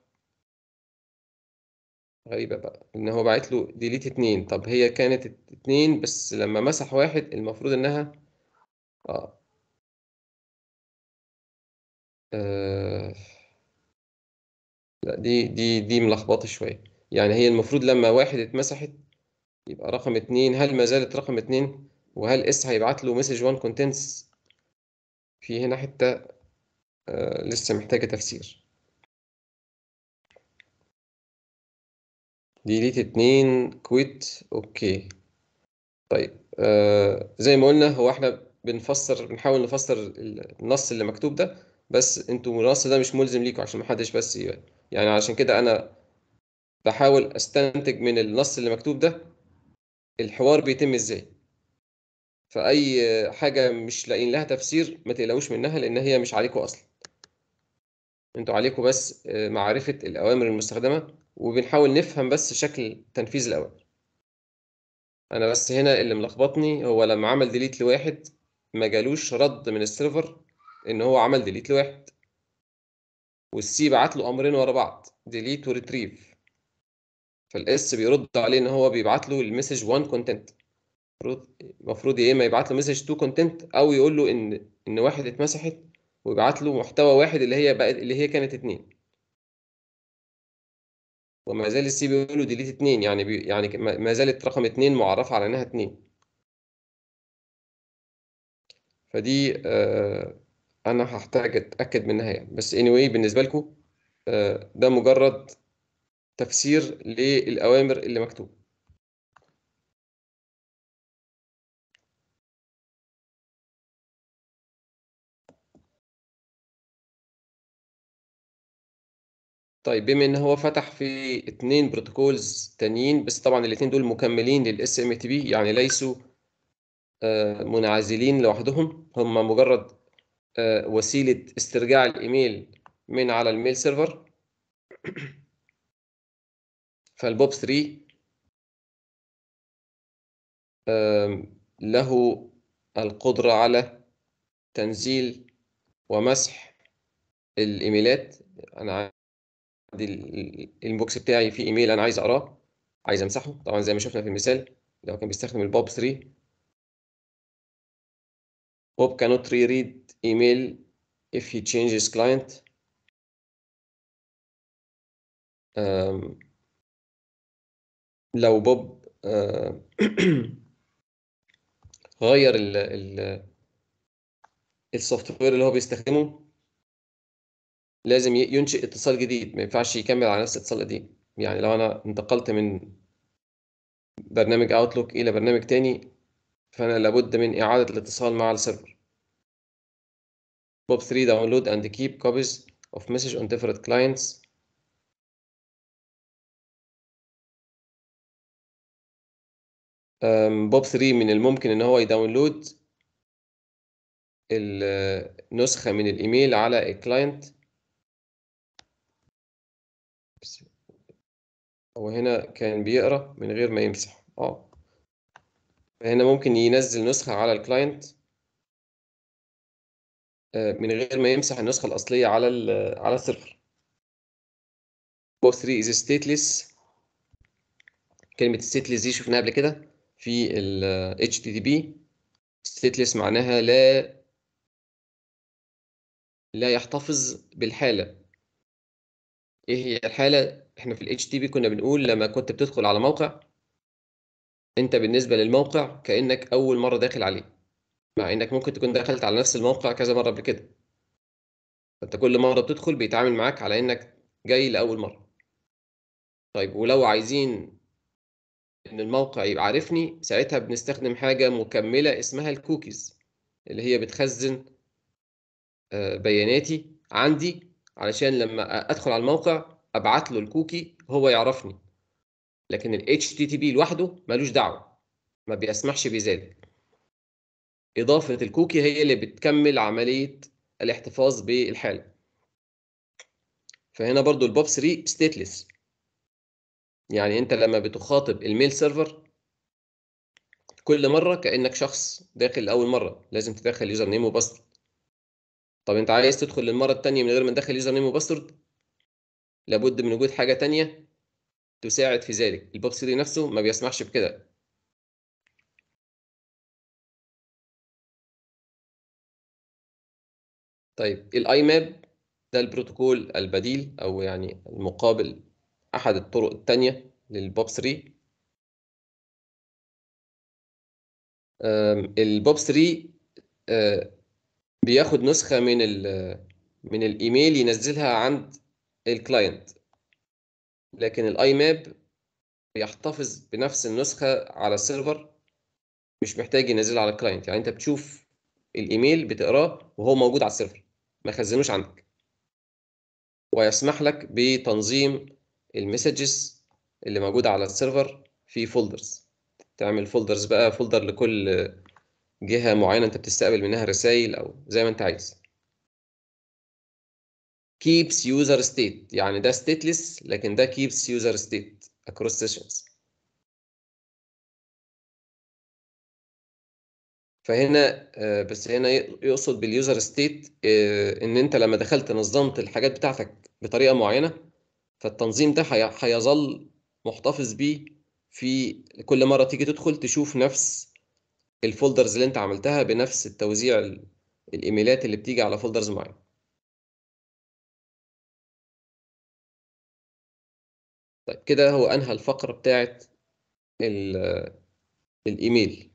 غريبة بقى إن هو باعت له ديليت اتنين طب هي كانت اتنين بس لما مسح واحد المفروض إنها آه. آه. لا دي دي دي ملخبطة شوية يعني هي المفروض لما واحد اتمسحت يبقى رقم اتنين هل ما زالت رقم اتنين وهل اس هيبعت له مسج 1 كونتنتس في هنا حتة آه لسه محتاجة تفسير ديليت اتنين كويت اوكي طيب آه زي ما قلنا هو احنا بنفسر بنحاول نفسر النص اللي مكتوب ده بس انتوا النص ده مش ملزم ليكم عشان محدش بس ي- يعني عشان كده انا بحاول استنتج من النص اللي مكتوب ده الحوار بيتم ازاي فاي حاجه مش لاقيين لها تفسير ما تقلقوش منها لان هي مش عليكم اصلا انتوا عليكم بس آه، معرفه الاوامر المستخدمه وبنحاول نفهم بس شكل تنفيذ الاوامر انا بس هنا اللي ملخبطني هو لما عمل ديليت لواحد ما جالوش رد من السيرفر ان هو عمل ديليت لواحد والسي بعت له امرين ورا بعض ديليت وريتريف فالاس بيرد عليه ان هو بيبعت له المسج 1 كونتنت المفروض المفروض يا اما يبعت له مسج 2 كونتنت او يقول له ان ان واحد اتمسحت ويبعت له محتوى واحد اللي هي بقت اللي هي كانت اتنين وما زال السي بيقول له ديليت اتنين يعني بي يعني ما ما زالت رقم اتنين معرفة على انها اتنين فدي آه انا هحتاج اتاكد منها يعني بس anyway بالنسبه لكم آه ده مجرد تفسير للاوامر اللي مكتوب طيب بما ان هو فتح في اتنين بروتوكولز تانيين بس طبعا الاتنين دول مكملين للاس ام تي بي يعني ليسوا آه، منعزلين لوحدهم هم مجرد آه، وسيلة استرجاع الايميل من على الميل سيرفر فالبوب 3 آم، له القدرة على تنزيل ومسح الإيميلات أنا عندي ال- الانبوكس بتاعي فيه إيميل أنا عايز أقراه عايز أمسحه طبعا زي ما شفنا في المثال لو كان بيستخدم البوب 3 Bob cannot reread email if he changes client آم، لو بوب آه، غير ال ال السوفت وير اللي هو بيستخدمه لازم ي- ينشئ اتصال جديد ما ينفعش يكمل على نفس الاتصال القديم يعني لو انا انتقلت من برنامج اوتلوك الى برنامج تاني فانا لابد من اعاده الاتصال مع السيرفر Bob 3 download and keep copies of message on different clients أم، بوب 3 من الممكن ان هو يداونلود النسخة من الايميل على الكلاينت بس هو هنا كان بيقرا من غير ما يمسح اه هنا ممكن ينزل نسخة على الكلاينت آه، من غير ما يمسح النسخة الأصلية على ال- على السيرفر بوب 3 is stateless كلمة stateless دي شفناها قبل كده في ال HTTP stateless معناها لا لا يحتفظ بالحالة ايه هي الحالة احنا في ال HTTP كنا بنقول لما كنت بتدخل على موقع انت بالنسبة للموقع كأنك أول مرة داخل عليه مع انك ممكن تكون دخلت على نفس الموقع كذا مرة قبل كده فانت كل مرة بتدخل بيتعامل معاك على انك جاي لأول مرة طيب ولو عايزين ان الموقع يبقى عارفني ساعتها بنستخدم حاجة مكملة اسمها الكوكيز اللي هي بتخزن آه، بياناتي عندي علشان لما ادخل على الموقع ابعت له الكوكي هو يعرفني لكن ال HTTP لوحده ملوش دعوة ما بيسمحش بذلك إضافة الكوكي هي اللي بتكمل عملية الاحتفاظ بالحالة فهنا برضو البوب 3 stateless يعني انت لما بتخاطب الميل سيرفر كل مرة كأنك شخص داخل لأول مرة لازم تدخل يوزر نيم وباسورد طب انت عايز تدخل للمرة التانية من غير ما تدخل يوزر نيم وباسورد لابد من وجود حاجة تانية تساعد في ذلك البوب 3 نفسه ما بيسمحش بكده طيب الاي ماب ده البروتوكول البديل او يعني المقابل احد الطرق التانية للبوب 3 أم، البوب 3 آه، بياخد نسخة من ال من الايميل ينزلها عند الكلاينت لكن الاي ماب بيحتفظ بنفس النسخة على السيرفر مش محتاج ينزلها على الكلاينت يعني انت بتشوف الايميل بتقراه وهو موجود على السيرفر ما خزنوش عندك ويسمح لك بتنظيم المسجز اللي موجودة على السيرفر في فولدرز تعمل فولدرز بقى فولدر لكل جهة معينة انت بتستقبل منها رسائل او زي ما انت عايز keeps user state يعني ده stateless لكن ده keeps user state across sessions فهنا آه، بس هنا ي- يقصد باليوزر ستيت ان انت لما دخلت نظمت الحاجات بتاعتك بطريقه معينه فالتنظيم ده هي- هيظل محتفظ بيه في كل مره تيجي تدخل تشوف نفس الفولدرز اللي انت عملتها بنفس التوزيع ال- الايميلات اللي بتيجي على فولدرز معين طيب كده هو انهى الفقره بتاعت ال- الايميل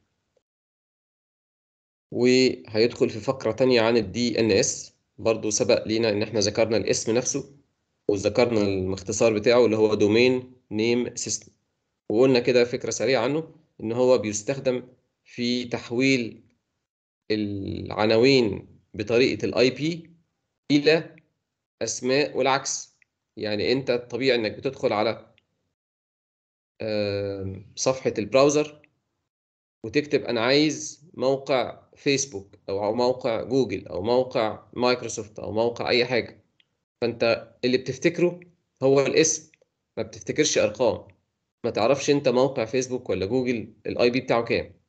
وهيدخل في فقرة تانية عن ال DNS برضو سبق لينا إن إحنا ذكرنا الاسم نفسه وذكرنا الاختصار بتاعه اللي هو Domain Name System وقلنا كده فكرة سريعة عنه إن هو بيستخدم في تحويل العناوين بطريقة الاي بي إلى أسماء والعكس يعني أنت الطبيعي إنك بتدخل على آم، صفحة البراوزر وتكتب انا عايز موقع فيسبوك او موقع جوجل او موقع مايكروسوفت او موقع اي حاجه فانت اللي بتفتكره هو الاسم ما بتفتكرش ارقام ما تعرفش انت موقع فيسبوك ولا جوجل الاي بي بتاعه كام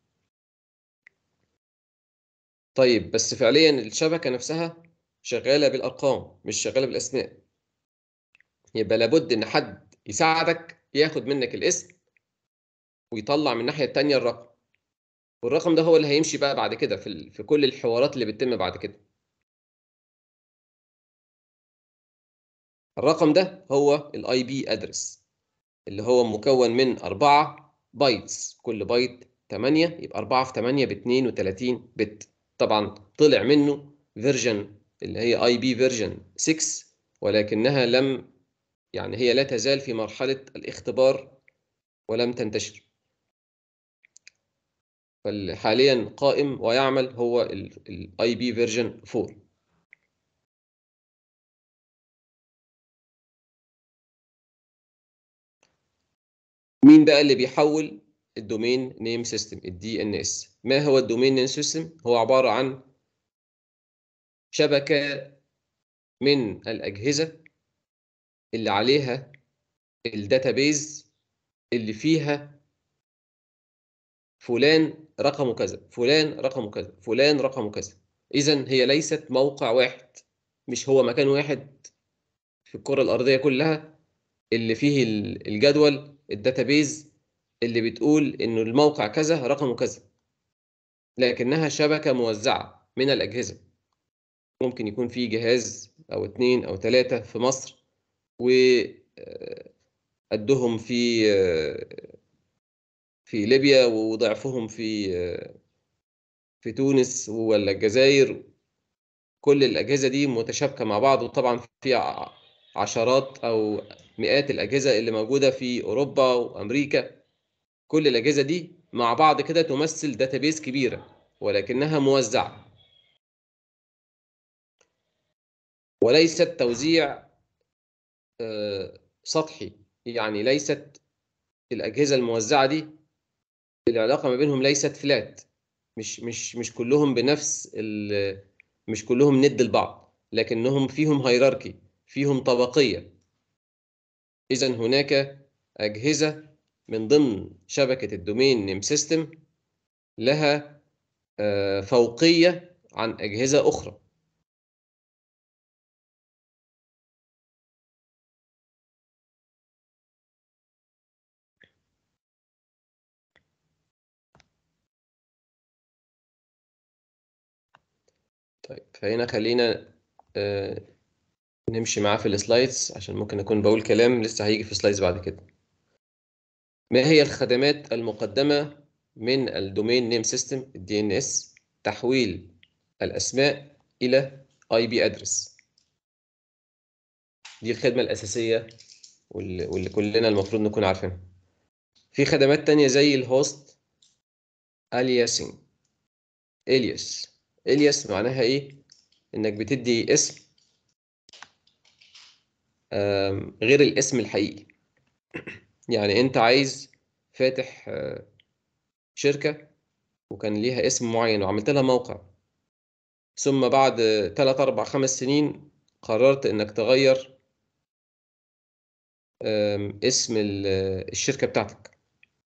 طيب بس فعليا الشبكة نفسها شغالة بالأرقام مش شغالة بالأسماء يبقى لابد إن حد يساعدك ياخد منك الاسم ويطلع من الناحية التانية الرقم والرقم ده هو اللي هيمشي بقى بعد كده في, ال... في كل الحوارات اللي بتتم بعد كده الرقم ده هو الاي بي ادرس اللي هو مكون من 4 بايتس كل بايت 8 يبقى 4 في 8 ب 32 بت طبعا طلع منه فيرجن اللي هي اي بي فيرجن 6 ولكنها لم يعني هي لا تزال في مرحلة الاختبار ولم تنتشر فحاليا قائم ويعمل هو الاي بي فيرجن 4 مين بقى اللي بيحول الدومين نيم سيستم الدي ان اس ما هو الدومين نيم سيستم هو عبارة عن شبكة من الأجهزة اللي عليها الداتابيز اللي فيها فلان رقمه كذا فلان رقمه كذا فلان رقمه كذا إذا هي ليست موقع واحد مش هو مكان واحد في الكرة الأرضية كلها اللي فيه الجدول الداتابيز اللي بتقول إنه الموقع كذا رقمه كذا لكنها شبكة موزعة من الأجهزة ممكن يكون في جهاز أو اتنين أو تلاتة في مصر وقدهم في في ليبيا وضعفهم في في تونس ولا الجزائر كل الأجهزة دي متشابكة مع بعض وطبعا في عشرات أو مئات الأجهزة اللي موجودة في أوروبا وأمريكا كل الأجهزة دي مع بعض كده تمثل داتابيز كبيرة ولكنها موزعة وليست توزيع سطحي يعني ليست الأجهزة الموزعة دي العلاقة ما بينهم ليست فلات مش مش مش كلهم بنفس مش كلهم ند لبعض لكنهم فيهم هيراركي فيهم طبقية إذا هناك أجهزة من ضمن شبكة الدومين نيم سيستم لها فوقية عن أجهزة أخرى طيب فهنا خلينا آه نمشي معاه في السلايدز عشان ممكن أكون بقول كلام لسه هيجي في سلايدز بعد كده ما هي الخدمات المقدمة من الدومين نيم سيستم الدي ان اس تحويل الأسماء إلى اي بي ادرس دي الخدمة الأساسية واللي, واللي كلنا المفروض نكون عارفينها في خدمات تانية زي الهوست الياسنج الياس الياس معناها ايه انك بتدي اسم غير الاسم الحقيقي يعني انت عايز فاتح شركة وكان ليها اسم معين وعملت لها موقع ثم بعد 3 4 5 سنين قررت انك تغير اسم الشركة بتاعتك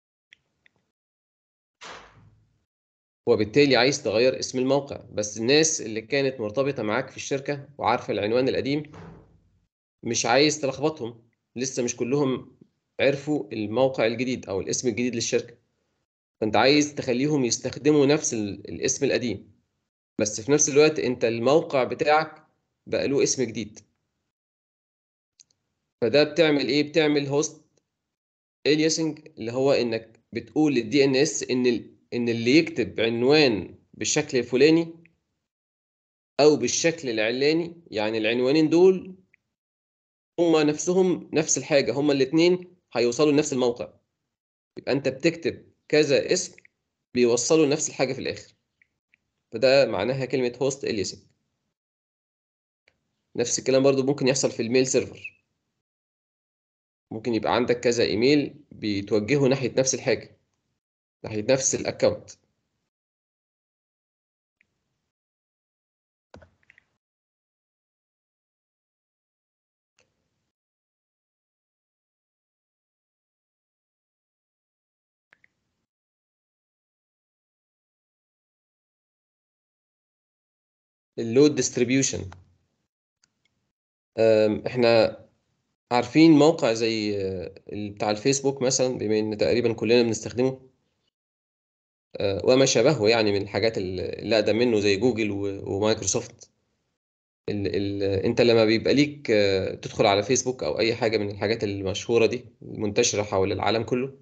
وبالتالي عايز تغير اسم الموقع بس الناس اللي كانت مرتبطة معاك في الشركة وعارفة العنوان القديم مش عايز تلخبطهم لسه مش كلهم عرفوا الموقع الجديد أو الاسم الجديد للشركة فأنت عايز تخليهم يستخدموا نفس الاسم القديم بس في نفس الوقت أنت الموقع بتاعك بقى له اسم جديد فده بتعمل إيه؟ بتعمل هوست الياسنج اللي هو إنك بتقول للدي ان اس إن ان اللي يكتب عنوان بالشكل الفلاني او بالشكل العلاني يعني العنوانين دول هما نفسهم نفس الحاجة هما الاتنين هيوصلوا لنفس الموقع يبقى انت بتكتب كذا اسم بيوصلوا لنفس الحاجة في الاخر فده معناها كلمة هوست الياسنج نفس الكلام برضو ممكن يحصل في الميل سيرفر ممكن يبقى عندك كذا ايميل بيتوجهوا ناحية نفس الحاجة ناحية نفس الأكونت اللود ديستريبيوشن احنا عارفين موقع زي آه، ال- بتاع الفيسبوك مثلا بما ان تقريبا كلنا بنستخدمه آه، وما شابهه يعني من الحاجات ال- اللي اقدم منه زي جوجل و- ومايكروسوفت ال ال انت لما بيبقى ليك آه، تدخل على فيسبوك او اي حاجه من الحاجات المشهوره دي المنتشره حول العالم كله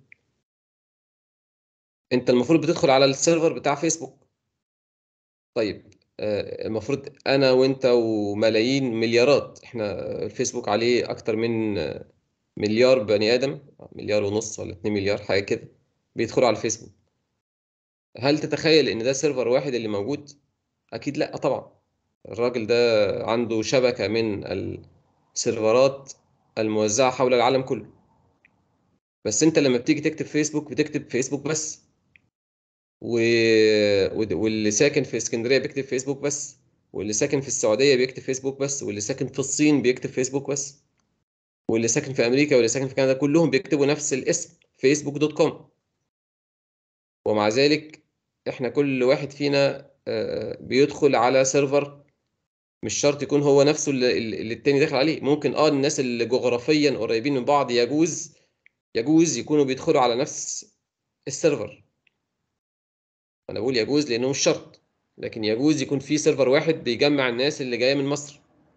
انت المفروض بتدخل على السيرفر بتاع فيسبوك طيب آه، المفروض انا وانت وملايين مليارات احنا الفيسبوك عليه اكتر من آه، مليار بني ادم مليار ونص ولا 2 مليار حاجه كده بيدخلوا على الفيسبوك هل تتخيل ان ده سيرفر واحد اللي موجود اكيد لا طبعا الراجل ده عنده شبكه من السيرفرات الموزعه حول العالم كله بس انت لما بتيجي تكتب فيسبوك بتكتب فيسبوك بس و... ود- واللي ساكن في اسكندريه بيكتب فيسبوك بس واللي ساكن في السعوديه بيكتب فيسبوك بس واللي ساكن في الصين بيكتب فيسبوك بس واللي ساكن في امريكا واللي ساكن في كندا كلهم بيكتبوا نفس الاسم فيسبوك دوت كوم ومع ذلك احنا كل واحد فينا آه، بيدخل على سيرفر مش شرط يكون هو نفسه اللي, اللي التاني داخل عليه ممكن اه الناس اللي جغرافيا قريبين من بعض يجوز يجوز يكونوا بيدخلوا على نفس السيرفر انا بقول يجوز لانه مش شرط لكن يجوز يكون في سيرفر واحد بيجمع الناس اللي جايه من مصر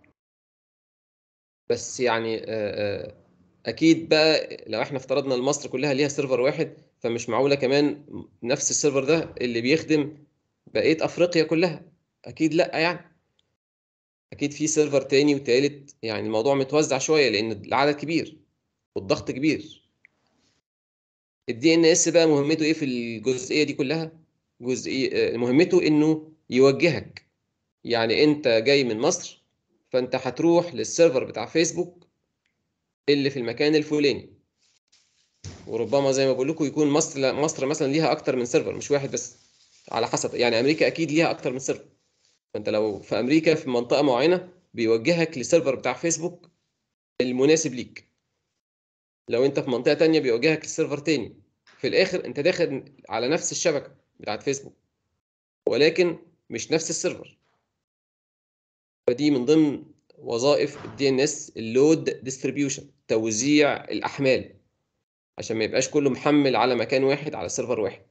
بس يعني آه، آه، اكيد بقى لو احنا افترضنا ان مصر كلها ليها سيرفر واحد فمش معقوله كمان نفس السيرفر ده اللي بيخدم بقيه افريقيا كلها اكيد لا يعني اكيد في سيرفر تاني وتالت يعني الموضوع متوزع شويه لان العدد كبير والضغط كبير الدي ان اس بقى مهمته ايه في الجزئيه دي كلها جزئيه آه، مهمته انه يوجهك يعني انت جاي من مصر فانت هتروح للسيرفر بتاع فيسبوك اللي في المكان الفلاني وربما زي ما بقول لكم يكون مصر مصر مثلا ليها اكتر من سيرفر مش واحد بس على حسب يعني امريكا اكيد ليها اكتر من سيرفر فانت لو في امريكا في منطقه معينه بيوجهك للسيرفر بتاع فيسبوك المناسب ليك لو انت في منطقه تانية بيوجهك لسيرفر تاني في الاخر انت داخل على نفس الشبكه بتاعت فيسبوك ولكن مش نفس السيرفر فدي من ضمن وظائف الدي ان اس اللود ديستريبيوشن توزيع الاحمال عشان ما يبقاش كله محمل على مكان واحد على سيرفر واحد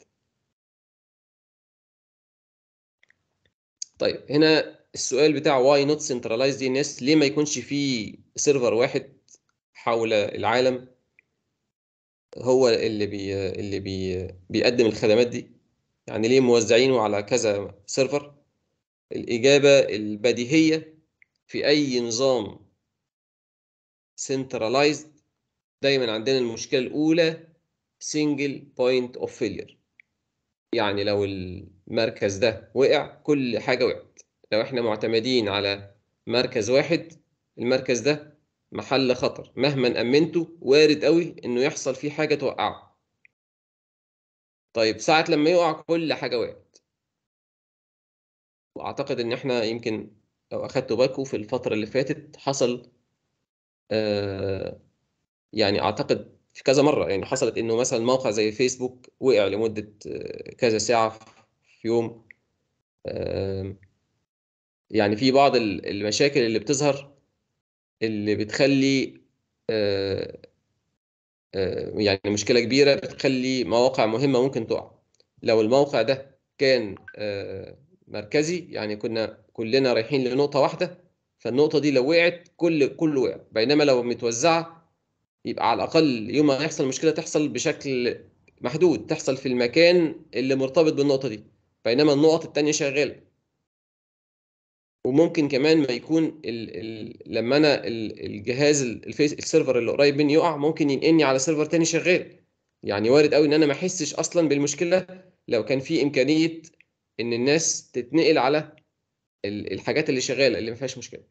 طيب هنا السؤال بتاع واي نوت سنترلايز دي ان اس ليه ما يكونش فيه سيرفر واحد حول العالم هو اللي بي اللي بي بيقدم الخدمات دي يعني ليه موزعينه على كذا سيرفر الإجابة البديهية في أي نظام centralized دايما عندنا المشكلة الأولى single point of failure يعني لو المركز ده وقع كل حاجة وقعت لو احنا معتمدين على مركز واحد المركز ده محل خطر مهما أمنته وارد قوي إنه يحصل فيه حاجة توقعه طيب ساعة لما يقع كل حاجة وقعت وأعتقد إن احنا يمكن لو أخدتوا بالكم في الفترة اللي فاتت حصل آه يعني أعتقد في كذا مرة يعني حصلت إنه مثلا موقع زي فيسبوك وقع لمدة آه، كذا ساعة في يوم آه يعني في بعض ال- المشاكل اللي بتظهر اللي بتخلي آه آه يعني مشكلة كبيرة بتخلي مواقع مهمة ممكن تقع لو الموقع ده كان آه مركزي يعني كنا كلنا رايحين لنقطة واحدة فالنقطة دي لو وقعت كل كله وقع بينما لو متوزعة يبقى على الأقل يوم ما يحصل مشكلة تحصل بشكل محدود تحصل في المكان اللي مرتبط بالنقطة دي بينما النقط التانية شغالة وممكن كمان ما يكون ال ال لما انا ال الجهاز ال- الفيس السيرفر اللي قريب مني يقع ممكن ينقلني على سيرفر تاني شغال يعني وارد قوي ان انا ما احسش اصلا بالمشكله لو كان في امكانيه ان الناس تتنقل على ال- الحاجات اللي شغاله اللي ما فيهاش مشكله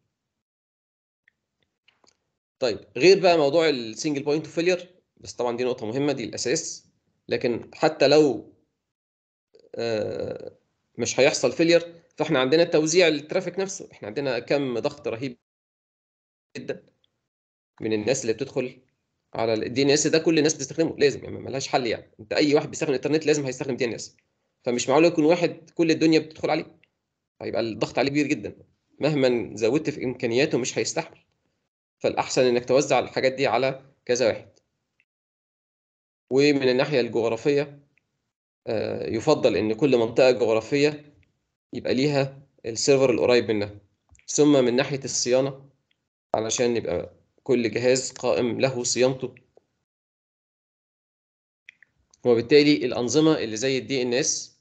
طيب غير بقى موضوع السنجل بوينت اوف فيلير بس طبعا دي نقطه مهمه دي الاساس لكن حتى لو آه، مش هيحصل فيلير فاحنا عندنا توزيع الترافيك نفسه احنا عندنا كم ضغط رهيب جدا من الناس اللي بتدخل على الدي ان اس ده كل الناس بتستخدمه لازم يعني ملهاش حل يعني انت اي واحد بيستخدم الانترنت لازم هيستخدم دي ان اس فمش معقول يكون واحد كل الدنيا بتدخل عليه هيبقى الضغط عليه كبير جدا مهما زودت في امكانياته مش هيستحمل فالاحسن انك توزع الحاجات دي على كذا واحد ومن الناحيه الجغرافيه آه، يفضل ان كل منطقه جغرافيه يبقى ليها السيرفر القريب منها ثم من ناحيه الصيانه علشان يبقى كل جهاز قائم له صيانته وبالتالي الأنظمة اللي زي الدي ان اس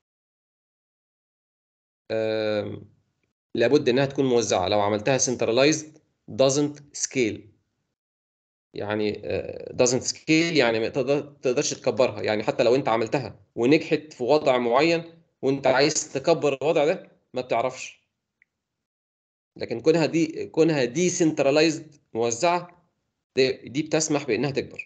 لابد انها تكون موزعة لو عملتها centralized doesn't scale يعني آه، doesn't scale يعني ما تقدر- تقدرش تكبرها يعني حتى لو انت عملتها ونجحت في وضع معين وانت عايز تكبر الوضع ده ما بتعرفش لكن كونها دي كونها دي centralized موزعة دي, دي بتسمح بانها تكبر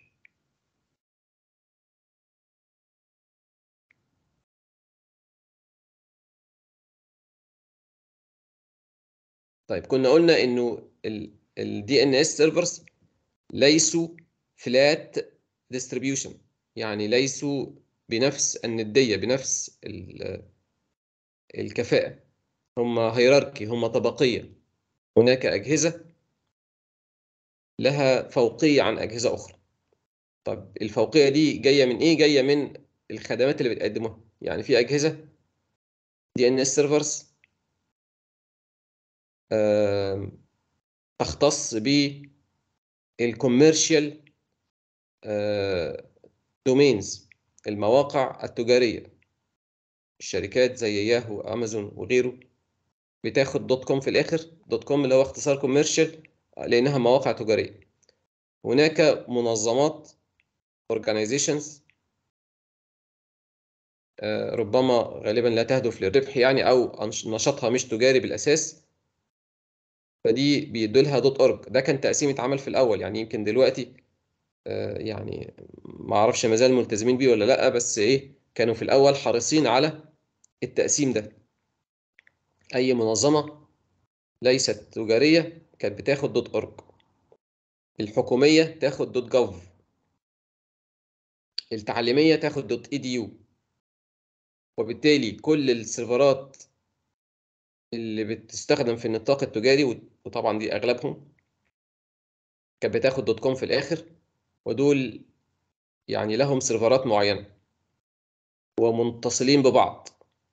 طيب كنا قلنا انه الدي ان اس سيرفرز ليسوا فلات ديستريبيوشن يعني ليسوا بنفس الندية بنفس ال- الكفاءة هم هيراركي هم طبقية هناك أجهزة لها فوقية عن أجهزة أخرى طب الفوقية دي جاية من إيه؟ جاية من الخدمات اللي بتقدمها يعني في أجهزة دي ان اس سيرفرز تختص بالكوميرشال دومينز المواقع التجارية الشركات زي ياهو امازون وغيره بتاخد دوت كوم في الاخر دوت كوم اللي هو اختصار كوميرشال لانها مواقع تجارية هناك منظمات organizations آه، ربما غالبا لا تهدف للربح يعني او أنش- نشاطها مش تجاري بالاساس فدي بيدوا لها دوت اورج ده كان تقسيم اتعمل في الاول يعني يمكن دلوقتي آه، يعني ما اعرفش ما زال ملتزمين بيه ولا لا بس ايه كانوا في الاول حريصين على التقسيم ده اي منظمه ليست تجاريه كانت بتاخد دوت اورج الحكوميه تاخد دوت جوف التعليميه تاخد دوت اي دي يو وبالتالي كل السيرفرات اللي بتستخدم في النطاق التجاري وطبعا دي اغلبهم كانت بتاخد دوت كوم في الاخر ودول يعني لهم سيرفرات معينه ومتصلين ببعض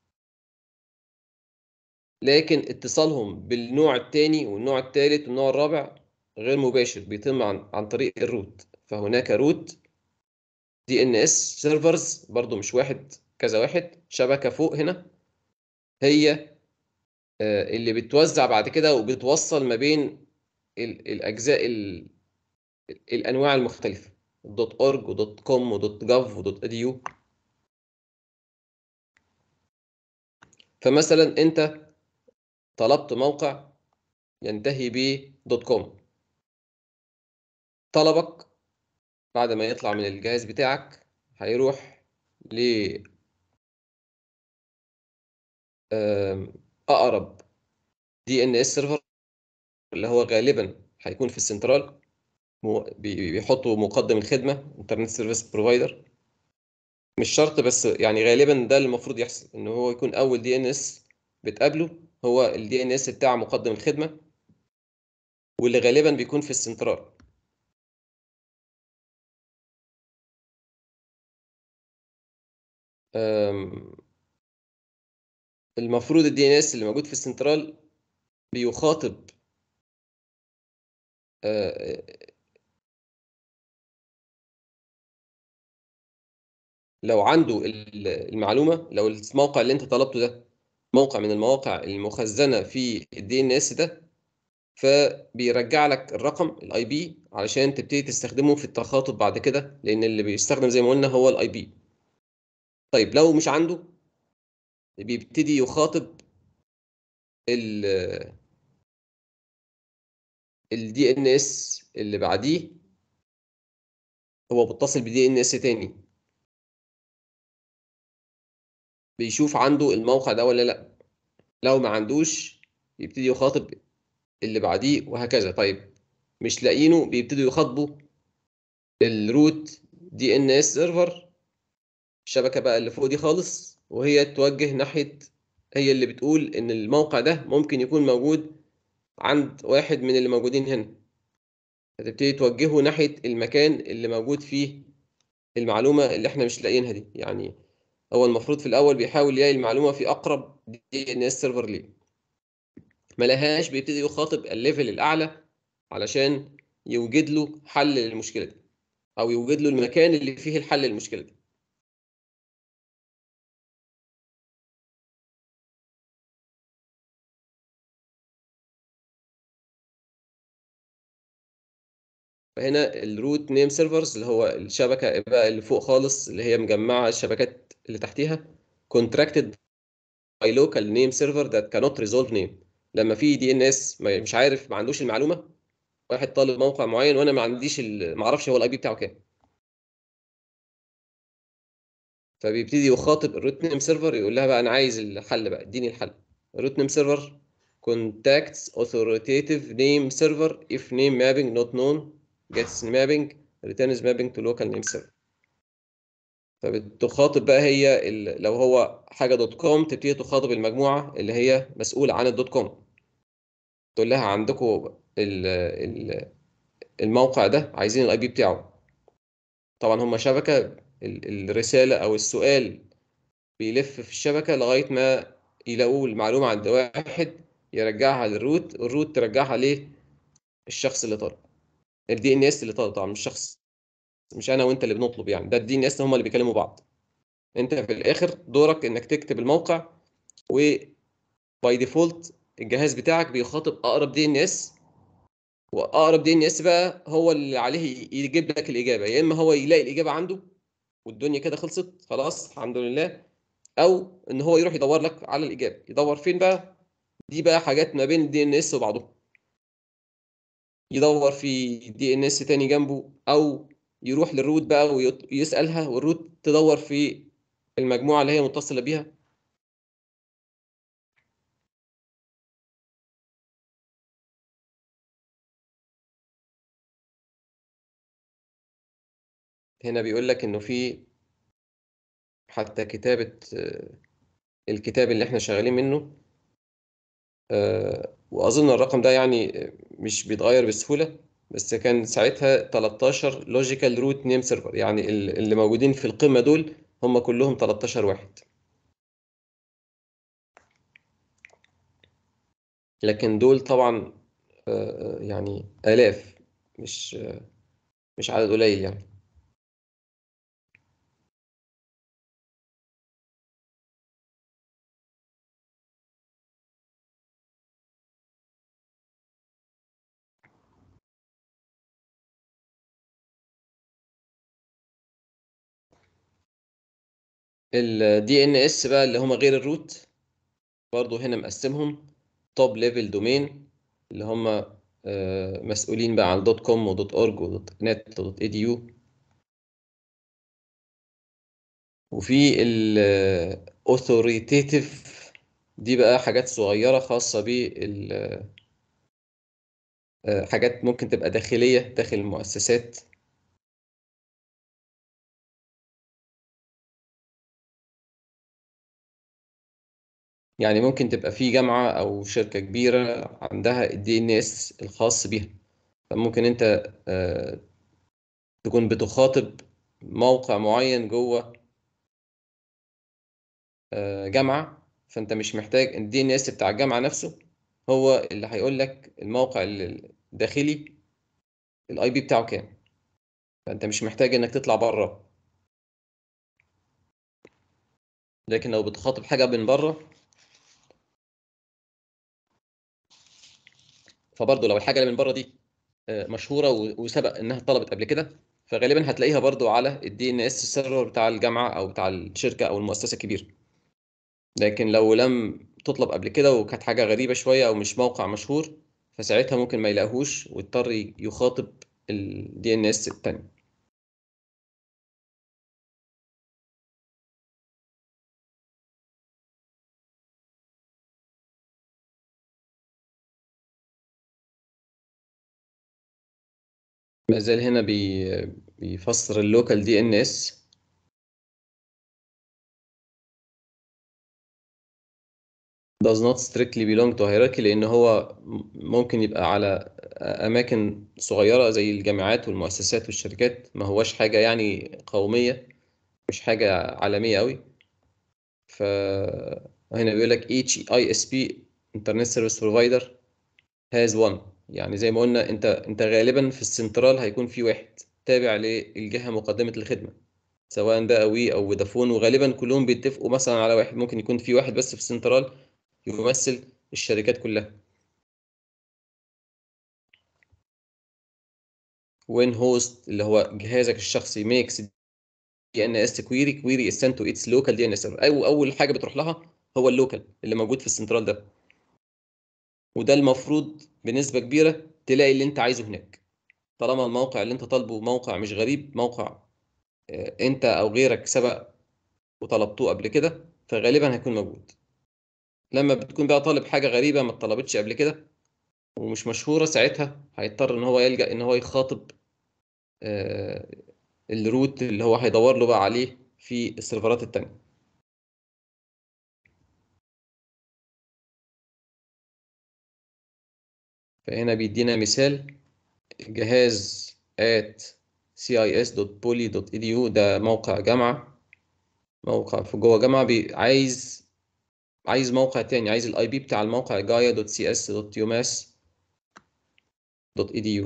لكن اتصالهم بالنوع الثاني والنوع الثالث والنوع الرابع غير مباشر بيتم عن, عن طريق الروت فهناك روت دي ان اس سيرفرز برضو مش واحد كذا واحد شبكة فوق هنا هي آه، اللي بتوزع بعد كده وبتوصل ما بين ال- الأجزاء ال- الأنواع المختلفة دوت اورج ودوت كوم ودوت جاف ودوت اديو فمثلا انت طلبت موقع ينتهي ب دوت كوم طلبك بعد ما يطلع من الجهاز بتاعك هيروح ل آم، اقرب دي ان اس سيرفر اللي هو غالبا هيكون في السنترال مو- بي- بيحطوا مقدم الخدمه انترنت سيرفيس بروفايدر مش شرط بس يعني غالبا ده اللي المفروض يحصل ان هو يكون اول دي ان اس بتقابله هو الدي ان اس بتاع مقدم الخدمه واللي غالبا بيكون في السنترال أم، المفروض الدي ان اس اللي موجود في السنترال بيخاطب آه، لو عنده ال- المعلومة لو الموقع اللي انت طلبته ده موقع من المواقع المخزنة في الدي ان اس ده فبيرجع لك الرقم الاي بي علشان تبتدي تستخدمه في التخاطب بعد كده لان اللي بيستخدم زي ما قلنا هو الاي بي طيب لو مش عنده بيبتدي يخاطب ال الدي ان اس اللي بعديه هو متصل بدي ان اس تاني بيشوف عنده الموقع ده ولا لا لو ما عندوش يبتدي يخاطب اللي بعديه وهكذا طيب مش لاقيينه بيبتدوا يخاطبوا الروت دي ان اس سيرفر الشبكه بقى اللي فوق دي خالص وهي توجه ناحيه هي اللي بتقول ان الموقع ده ممكن يكون موجود عند واحد من اللي موجودين هنا هتبتدي توجهه ناحية المكان اللي موجود فيه المعلومة اللي احنا مش لاقيينها دي يعني هو المفروض في الأول بيحاول يلاقي المعلومة في أقرب دي ان اس سيرفر ليه ما لهاش بيبتدي يخاطب الليفل الأعلى علشان يوجد له حل للمشكلة دي أو يوجد له المكان اللي فيه الحل للمشكلة دي فهنا الروت نيم سيرفرز اللي هو الشبكه بقى اللي فوق خالص اللي هي مجمعه الشبكات اللي تحتيها contracted by local name server that cannot resolve name لما في دي ان اس مش عارف ما عندوش المعلومه واحد طالب موقع معين وانا ما عنديش ما اعرفش هو الاي بي بتاعه كام فبيبتدي يخاطب الروت نيم سيرفر يقول لها بقى انا عايز الحل بقى اديني الحل الروت نيم سيرفر contacts authoritative name server if name mapping not known gets mapping returns mapping to local name server فبتخاطب بقى هي ال- لو هو حاجه دوت كوم تبتدي تخاطب المجموعه اللي هي مسؤوله عن الدوت كوم تقول لها عندكم ال- ال- الموقع ده عايزين الاي بي بتاعه طبعا هم شبكه ال- الرساله او السؤال بيلف في الشبكه لغايه ما يلاقوا المعلومه عند واحد يرجعها للروت الروت ترجعها ليه الشخص اللي طالب الدي ان اس اللي طالب طبعا مش شخص مش انا وانت اللي بنطلب يعني ده الدي ان اس هم اللي بيكلموا بعض انت في الاخر دورك انك تكتب الموقع و باي ديفولت الجهاز بتاعك بيخاطب اقرب دي ان اس واقرب دي ان اس بقى هو اللي عليه يجيب لك الاجابه يا اما هو يلاقي الاجابه عنده والدنيا كده خلصت خلاص الحمد لله او ان هو يروح يدور لك على الاجابه يدور فين بقى دي بقى حاجات ما بين الدي ان اس وبعضهم يدور في دي ان اس تاني جنبه او يروح للروت بقى ويسالها والروت تدور في المجموعه اللي هي متصله بيها هنا بيقول لك انه في حتى كتابه آه، الكتاب اللي احنا شغالين منه آه، واظن الرقم ده يعني مش بيتغير بسهوله بس كان ساعتها 13 لوجيكال روت نيم سيرفر يعني ال- اللي موجودين في القمه دول هم كلهم 13 واحد لكن دول طبعا آه، يعني آلاف مش آه، مش عدد قليل يعني ال DNS بقى اللي هم غير الروت برضو هنا مقسمهم توب ليفل دومين اللي هم آه، مسؤولين بقى عن دوت كوم ودوت اورج ودوت نت ودوت اي دي يو وفي ال authoritative دي بقى حاجات صغيرة خاصة بال آه، حاجات ممكن تبقى داخلية داخل المؤسسات يعني ممكن تبقى في جامعة أو شركة كبيرة عندها الدي ان اس الخاص بيها فممكن أنت آه، تكون بتخاطب موقع معين جوه آه، جامعة فأنت مش محتاج الدي ان اس بتاع الجامعة نفسه هو اللي هيقول لك الموقع الداخلي الاي بي بتاعه كام فأنت مش محتاج إنك تطلع بره لكن لو بتخاطب حاجة من بره فبرضه لو الحاجة اللي من بره دي آه، مشهورة و- وسبق إنها اتطلبت قبل كده فغالبا هتلاقيها برضه على الدي ان اس سيرفر بتاع الجامعة أو بتاع الشركة أو المؤسسة الكبيرة لكن لو لم تطلب قبل كده وكانت حاجة غريبة شوية أو مش موقع مشهور فساعتها ممكن ما يلاقوهوش ويضطر ي- يخاطب الدي ان اس التاني ما زال هنا بي بيفسر اللوكال دي ان اس does not strictly belong to hierarchy لأن هو م- ممكن يبقى على أماكن صغيرة زي الجامعات والمؤسسات والشركات ما هوش حاجة يعني قومية مش حاجة عالمية قوي فهنا بيقول لك each ISP Internet Service Provider has one يعني زي ما قلنا انت انت غالبا في السنترال هيكون في واحد تابع للجهة مقدمة الخدمة سواء بقى وي او فودافون وغالبا كلهم بيتفقوا مثلا على واحد ممكن يكون في واحد بس في السنترال يمثل الشركات كلها when host اللي هو جهازك الشخصي makes DNS query query is sent to its local DNS server أو أول حاجة بتروح لها هو اللوكال اللي موجود في السنترال ده وده المفروض بنسبة كبيرة تلاقي اللي أنت عايزه هناك طالما الموقع اللي أنت طالبه موقع مش غريب موقع آه، أنت أو غيرك سبق وطلبتوه قبل كده فغالبا هيكون موجود لما بتكون بقى طالب حاجة غريبة ما اتطلبتش قبل كده ومش مشهورة ساعتها هيضطر إن هو يلجأ إن هو يخاطب آه، الروت اللي هو هيدور له بقى عليه في السيرفرات التانية فهنا بيدينا مثال جهاز at cis.poly.edu ده موقع جامعة موقع في جوه جامعة بي- عايز عايز موقع تاني عايز الاي بي بتاع الموقع gaia.cs.umass.edu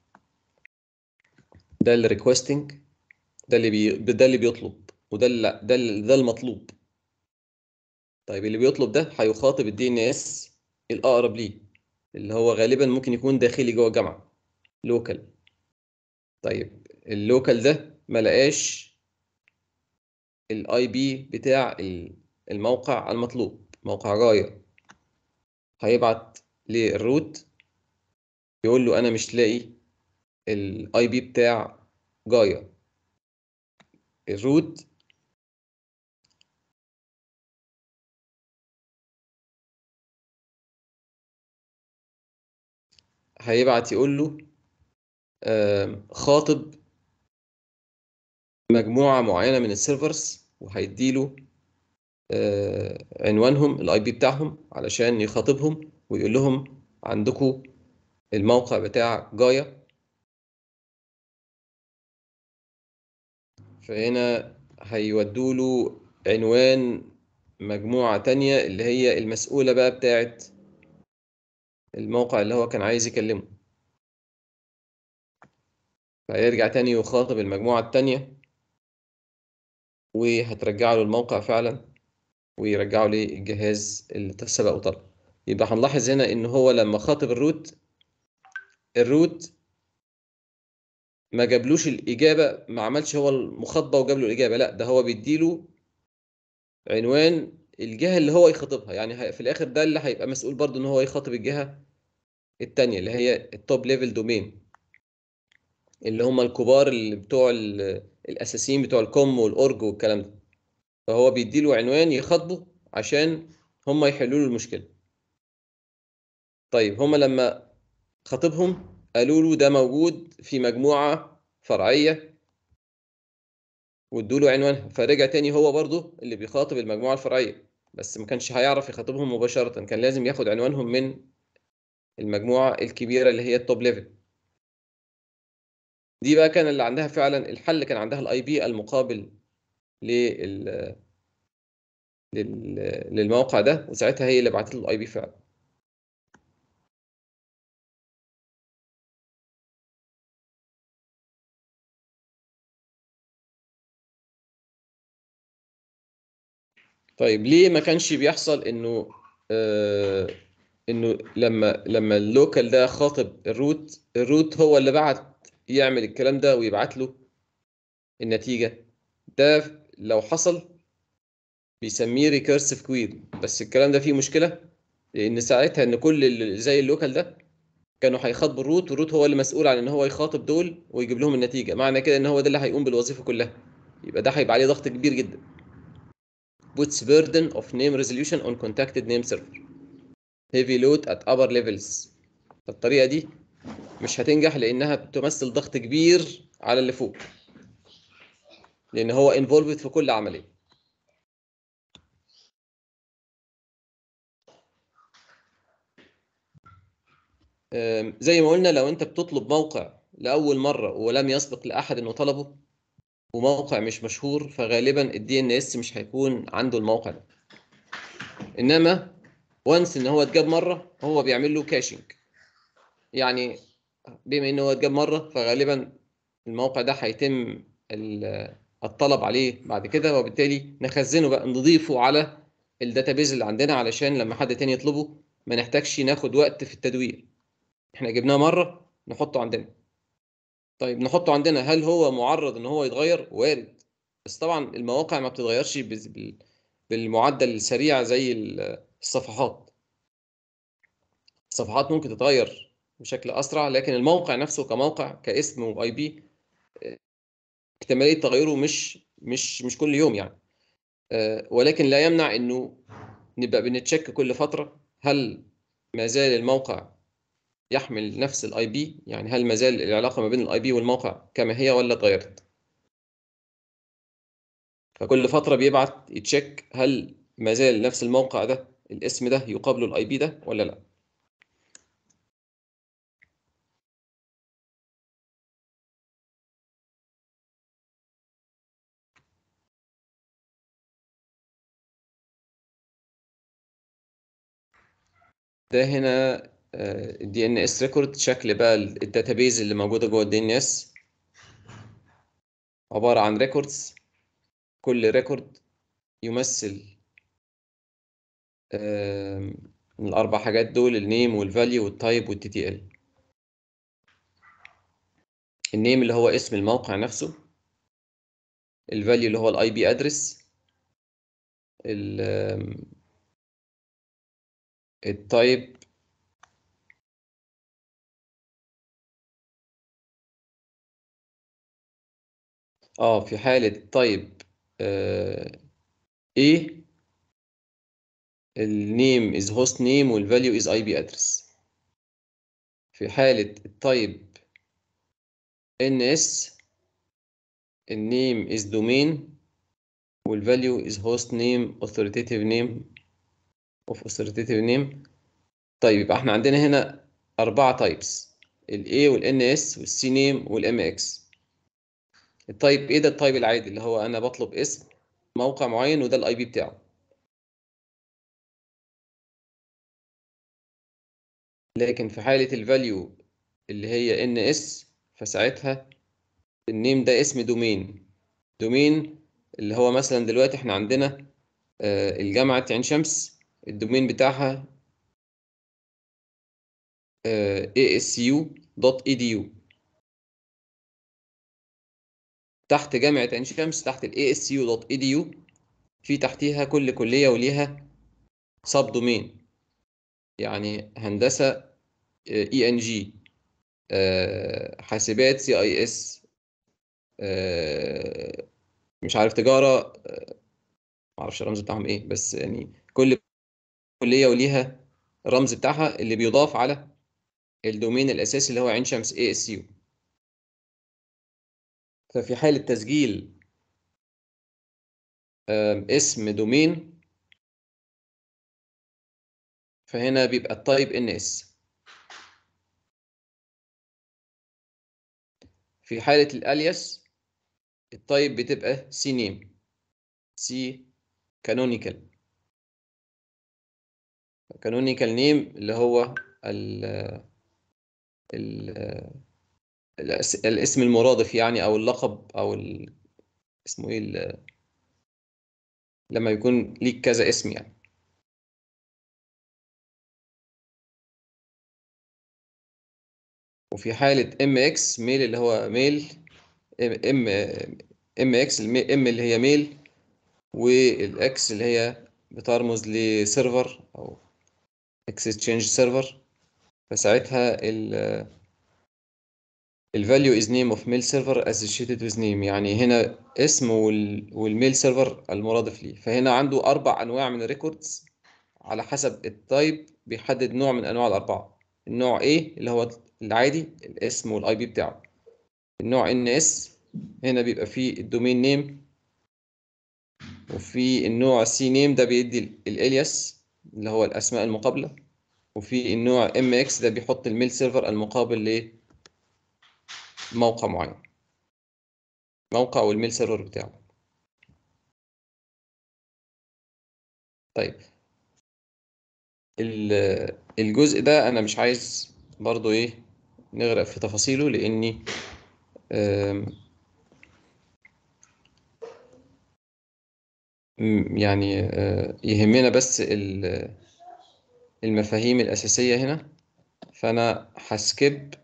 ده اللي ريكوستنج ده اللي بي... ده اللي بيطلب وده اللي ده اللي... ده المطلوب طيب اللي بيطلب ده هيخاطب الدي ان اس الاقرب ليه اللي هو غالبا ممكن يكون داخلي جوه الجامعه لوكال طيب اللوكال ده ما لقاش الاي بي بتاع ال- الموقع المطلوب موقع غايه هيبعت للروت يقول له انا مش لاقي الاي بي بتاع جايا الروت هيبعت يقول له آم، خاطب مجموعة معينة من السيرفرز وهيديله آه، عنوانهم الاي بي بتاعهم علشان يخاطبهم ويقول لهم عندكم الموقع بتاع جايا فهنا هيودوا له عنوان مجموعة تانية اللي هي المسؤولة بقى بتاعت الموقع اللي هو كان عايز يكلمه فهيرجع تاني يخاطب المجموعة التانية وهترجع له الموقع فعلا ويرجعوا لي الجهاز اللي سبق وطلب يبقى هنلاحظ هنا ان هو لما خاطب الروت الروت ما جابلوش الاجابه ما عملش هو المخاطبه وجاب له الاجابه لا ده هو بيديله عنوان الجهه اللي هو يخاطبها يعني هي- في الاخر ده اللي هيبقى مسؤول برضه ان هو يخاطب الجهه التانية اللي هي التوب ليفل دومين اللي هم الكبار اللي بتوع ال- الاساسيين بتوع الكوم والاورج والكلام ده فهو بيديله عنوان يخاطبه عشان هم يحلوا له المشكله طيب هم لما خاطبهم قالوا له ده موجود في مجموعة فرعية وادوا له عنوانها فرجع تاني هو برضه اللي بيخاطب المجموعة الفرعية بس ما كانش هيعرف يخاطبهم مباشرة كان لازم ياخد عنوانهم من المجموعة الكبيرة اللي هي التوب ليفل دي بقى كان اللي عندها فعلا الحل كان عندها الاي بي المقابل لل لل- للموقع ده وساعتها هي اللي بعتت له الاي بي فعلا طيب ليه ما كانش بيحصل انه آه انه لما لما اللوكال ده خاطب الروت الروت هو اللي بعت يعمل الكلام ده ويبعت له النتيجة ده لو حصل بيسميه ريكيرسيف كويري بس الكلام ده فيه مشكلة لان ساعتها ان كل اللي زي اللوكال ده كانوا هيخاطبوا الروت والروت هو اللي مسؤول عن ان هو يخاطب دول ويجيب لهم النتيجة معنى كده ان هو ده اللي هيقوم بالوظيفة كلها يبقى ده هيبقى عليه ضغط كبير جدا puts burden of name resolution on contacted name server heavy load at upper levels فالطريقة دي مش هتنجح لأنها بتمثل ضغط كبير على اللي فوق لأن هو involved في كل عملية آم، زي ما قلنا لو انت بتطلب موقع لاول مره ولم يسبق لاحد انه طلبه وموقع مش مشهور فغالبا الدي ان اس مش هيكون عنده الموقع ده انما وانس ان هو اتجاب مره هو بيعمل له كاشنج يعني بما ان هو اتجاب مره فغالبا الموقع ده هيتم ال- الطلب عليه بعد كده وبالتالي نخزنه بقى نضيفه على الداتابيز اللي عندنا علشان لما حد تاني يطلبه ما نحتاجش ناخد وقت في التدوير احنا جبناه مره نحطه عندنا طيب نحطه عندنا هل هو معرض ان هو يتغير وارد بس طبعا المواقع ما بتتغيرش بز- بال- بالمعدل السريع زي ال- الصفحات الصفحات ممكن تتغير بشكل اسرع لكن الموقع نفسه كموقع كاسم واي بي احتماليه تغيره مش مش مش كل يوم يعني آه، ولكن لا يمنع انه نبقى بنتشك كل فتره هل ما زال الموقع يحمل نفس الاي بي يعني هل ما زال العلاقه ما بين الاي بي والموقع كما هي ولا اتغيرت فكل فتره بيبعت يتشيك هل ما زال نفس الموقع ده الاسم ده يقابله الاي بي ده ولا لا ده هنا الدي ان اس ريكورد شكل بقى الداتابيز اللي موجوده جوه الدي ان اس عباره عن ريكوردز كل ريكورد يمثل آم، الاربع حاجات دول النيم والفاليو والتايب والتي تي ال النيم اللي هو اسم الموقع نفسه الفاليو اللي هو الاي بي ادرس التايب اه في حالة تايب آه A النيم is host name والvalue is IP address في حالة التايب NS النيم is domain والvalue is host name authoritative name of authoritative name طيب يبقى احنا عندنا هنا أربعة تايبس ال A وال NS وال C name وال MX التايب ايه ده التايب العادي اللي هو انا بطلب اسم موقع معين وده الاي بي بتاعه لكن في حالة الفاليو اللي هي ان اس فساعتها النيم ده اسم دومين دومين اللي هو مثلا دلوقتي احنا عندنا آه، الجامعة عين شمس الدومين بتاعها آه، asu.edu تحت جامعة عين شمس تحت ال asu.edu في تحتيها كل كلية وليها سب دومين يعني هندسة اي ان جي حاسبات سي اي اس مش عارف تجارة آه، معرفش الرمز بتاعهم ايه بس يعني كل كلية وليها الرمز بتاعها اللي بيضاف على الدومين الأساسي اللي هو عين شمس ASU ففي حالة تسجيل آم، اسم دومين فهنا بيبقى التايب NS في حالة الالياس التايب بتبقى سي نيم سي canonical canonical name اللي هو ال ال الأس- الاسم المرادف يعني او اللقب او ال... اسمه ايه ال... لما يكون ليك كذا اسم يعني وفي حالة ام اكس ميل اللي هو ميل ام ام اكس ام اللي هي ميل والاكس اللي هي بترمز لسيرفر او اكسشينج سيرفر فساعتها ال الفاليو is name of mail server associated with name يعني هنا اسم وال والميل سيرفر المرادف ليه فهنا عنده أربع أنواع من الريكوردز على حسب التايب بيحدد نوع من أنواع الأربعة النوع A اللي هو العادي الاسم والاي بي بتاعه النوع NS هنا بيبقى فيه الدومين نيم وفي النوع سي نيم ده بيدي الالياس اللي هو الأسماء المقابلة وفي النوع ام اكس ده بيحط الميل سيرفر المقابل لموقع معين موقع والميل سيرفر بتاعه طيب ال- الجزء ده انا مش عايز برضو ايه نغرق في تفاصيله لاني آم، م- يعني آه، يهمنا بس ال- المفاهيم الأساسية هنا فأنا هسكيب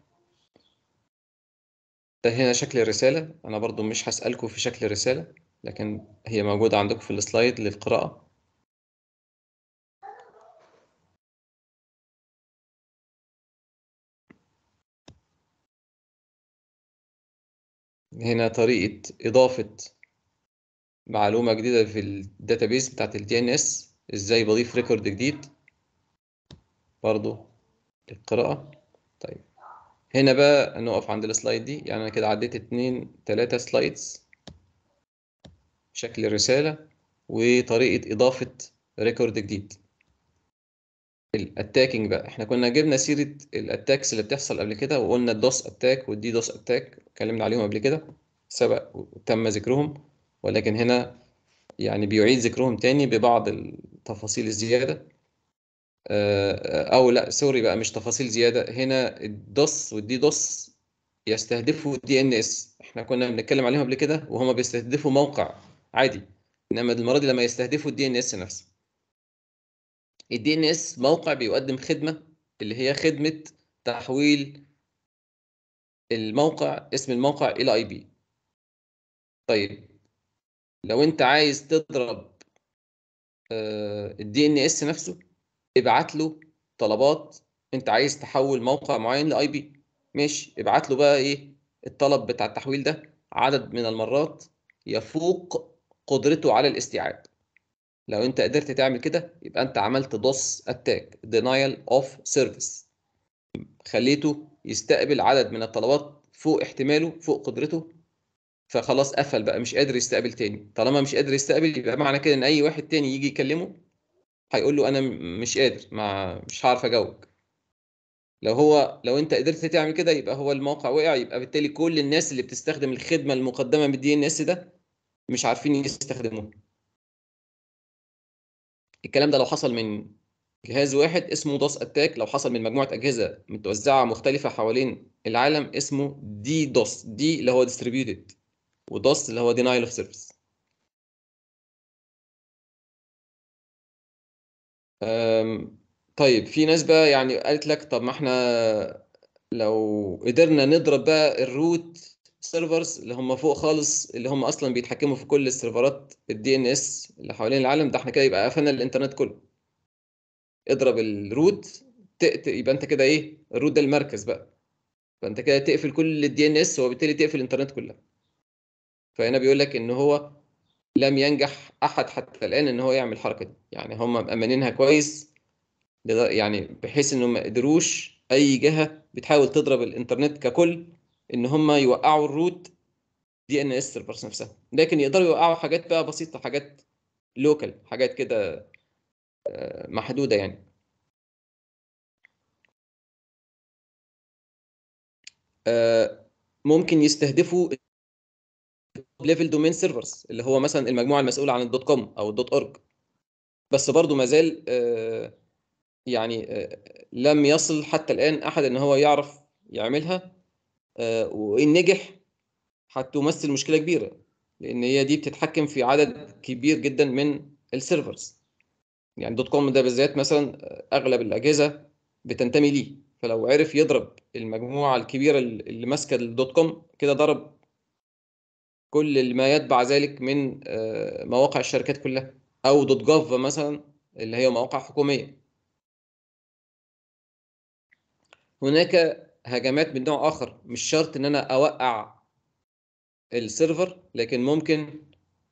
ده هنا شكل الرسالة أنا برضو مش هسألكم في شكل الرسالة لكن هي موجودة عندكم في السلايد للقراءة هنا طريقة إضافة معلومة جديدة في الداتابيز بتاعت ال DNS إزاي بضيف ريكورد جديد برضو للقراءة طيب هنا بقى نقف عند السلايد دي يعني أنا كده عديت اتنين تلاتة سلايدز شكل الرسالة وطريقة إضافة ريكورد جديد الاتاكينج بقى احنا كنا جبنا سيرة الاتاكس اللي بتحصل قبل كده وقلنا الدوس اتاك والدي دوس اتاك اتكلمنا عليهم قبل كده سبق وتم ذكرهم ولكن هنا يعني بيعيد ذكرهم تاني ببعض التفاصيل الزيادة آه، او لا سوري بقى مش تفاصيل زيادة هنا الدوس والدي دوس يستهدفوا دي ان اس احنا كنا بنتكلم عليهم قبل كده وهما بيستهدفوا موقع عادي انما المرة دي لما يستهدفوا الدي ان اس نفسه الدي ان اس موقع بيقدم خدمة اللي هي خدمة تحويل الموقع اسم الموقع الى اي بي طيب لو انت عايز تضرب الدي ان اس نفسه ابعت له طلبات انت عايز تحول موقع معين لاي بي ماشي ابعت له بقى ايه الطلب بتاع التحويل ده عدد من المرات يفوق قدرته على الاستيعاب لو انت قدرت تعمل كده يبقى انت عملت دوس اتاك denial of service خليته يستقبل عدد من الطلبات فوق احتماله فوق قدرته فخلاص قفل بقى مش قادر يستقبل تاني طالما مش قادر يستقبل يبقى معنى كده ان اي واحد تاني يجي يكلمه هيقول له انا م- مش قادر ما مش هعرف اجاوبك لو هو لو انت قدرت تعمل كده يبقى هو الموقع وقع يبقى بالتالي كل الناس اللي بتستخدم الخدمه المقدمه من الدي ان اس ده مش عارفين يستخدموها الكلام ده لو حصل من جهاز واحد اسمه دوس اتاك لو حصل من مجموعه اجهزه متوزعه مختلفه حوالين العالم اسمه دي دوس دي اللي هو ديستريبيوتد ودوس اللي هو denial of service أم، طيب في ناس بقى يعني قالت لك طب ما احنا لو قدرنا نضرب بقى الروت سيرفرز اللي هم فوق خالص اللي هم اصلا بيتحكموا في كل السيرفرات الدي ان اس اللي حوالين العالم ده احنا كده يبقى قفلنا الانترنت كله اضرب الروت تقت... يبقى انت كده ايه الروت ده المركز بقى فانت كده تقفل كل الدي ان اس وبالتالي تقفل الانترنت كلها فهنا بيقول لك ان هو لم ينجح احد حتى الان ان هو يعمل الحركه دي يعني هم مأمنينها كويس لذا- يعني بحيث انهم ما قدروش اي جهه بتحاول تضرب الانترنت ككل ان هم يوقعوا الروت دي ان اس سيرفرز نفسها لكن يقدروا يوقعوا حاجات بقى بسيطه حاجات لوكال حاجات كده آه، محدوده يعني آه، ممكن يستهدفوا ليفل دومين سيرفرز اللي هو مثلا المجموعه المسؤوله عن الدوت كوم او الدوت اورج بس برضو ما زال آه، يعني آه، لم يصل حتى الان احد ان هو يعرف يعملها آه، وان نجح هتمثل مشكله كبيره لان هي دي بتتحكم في عدد كبير جدا من السيرفرز يعني دوت كوم ده بالذات مثلا آه، اغلب الاجهزه بتنتمي ليه فلو عرف يضرب المجموعه الكبيره اللي ماسكه الدوت كوم كده ضرب كل ما يتبع ذلك من آه، مواقع الشركات كلها او دوت جوف مثلا اللي هي مواقع حكوميه هناك هجمات من نوع اخر مش شرط ان انا اوقع السيرفر لكن ممكن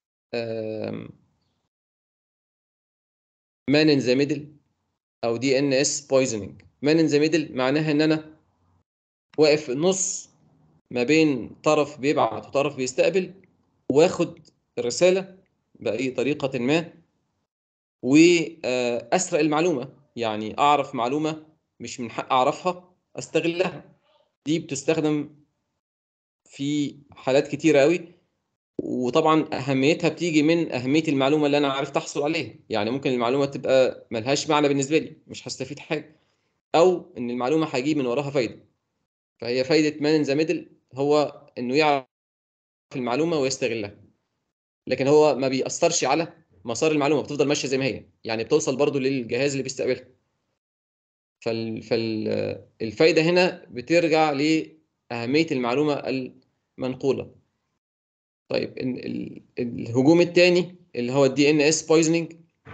مان ان ذا ميدل او دي ان اس بويزنينج مان ان ذا ميدل معناها ان انا واقف في النص ما بين طرف بيبعت وطرف بيستقبل واخد الرساله باي طريقه ما واسرق المعلومه يعني اعرف معلومه مش من حق اعرفها استغلها دي بتستخدم في حالات كتيره قوي وطبعا اهميتها بتيجي من اهميه المعلومه اللي انا عرفت احصل عليها يعني ممكن المعلومه تبقى ملهاش معنى بالنسبه لي مش هستفيد حاجه او ان المعلومه هجيب من وراها فايده فهي فايده مان ان ذا ميدل هو انه يعرف المعلومه ويستغلها لكن هو ما بيأثرش على مسار المعلومه بتفضل ماشيه زي ما هي يعني بتوصل برضو للجهاز اللي بيستقبلها فال... فالفايده هنا بترجع لاهميه المعلومه المنقوله طيب ال... ال... الهجوم الثاني اللي هو الدي ان اس بويزنينج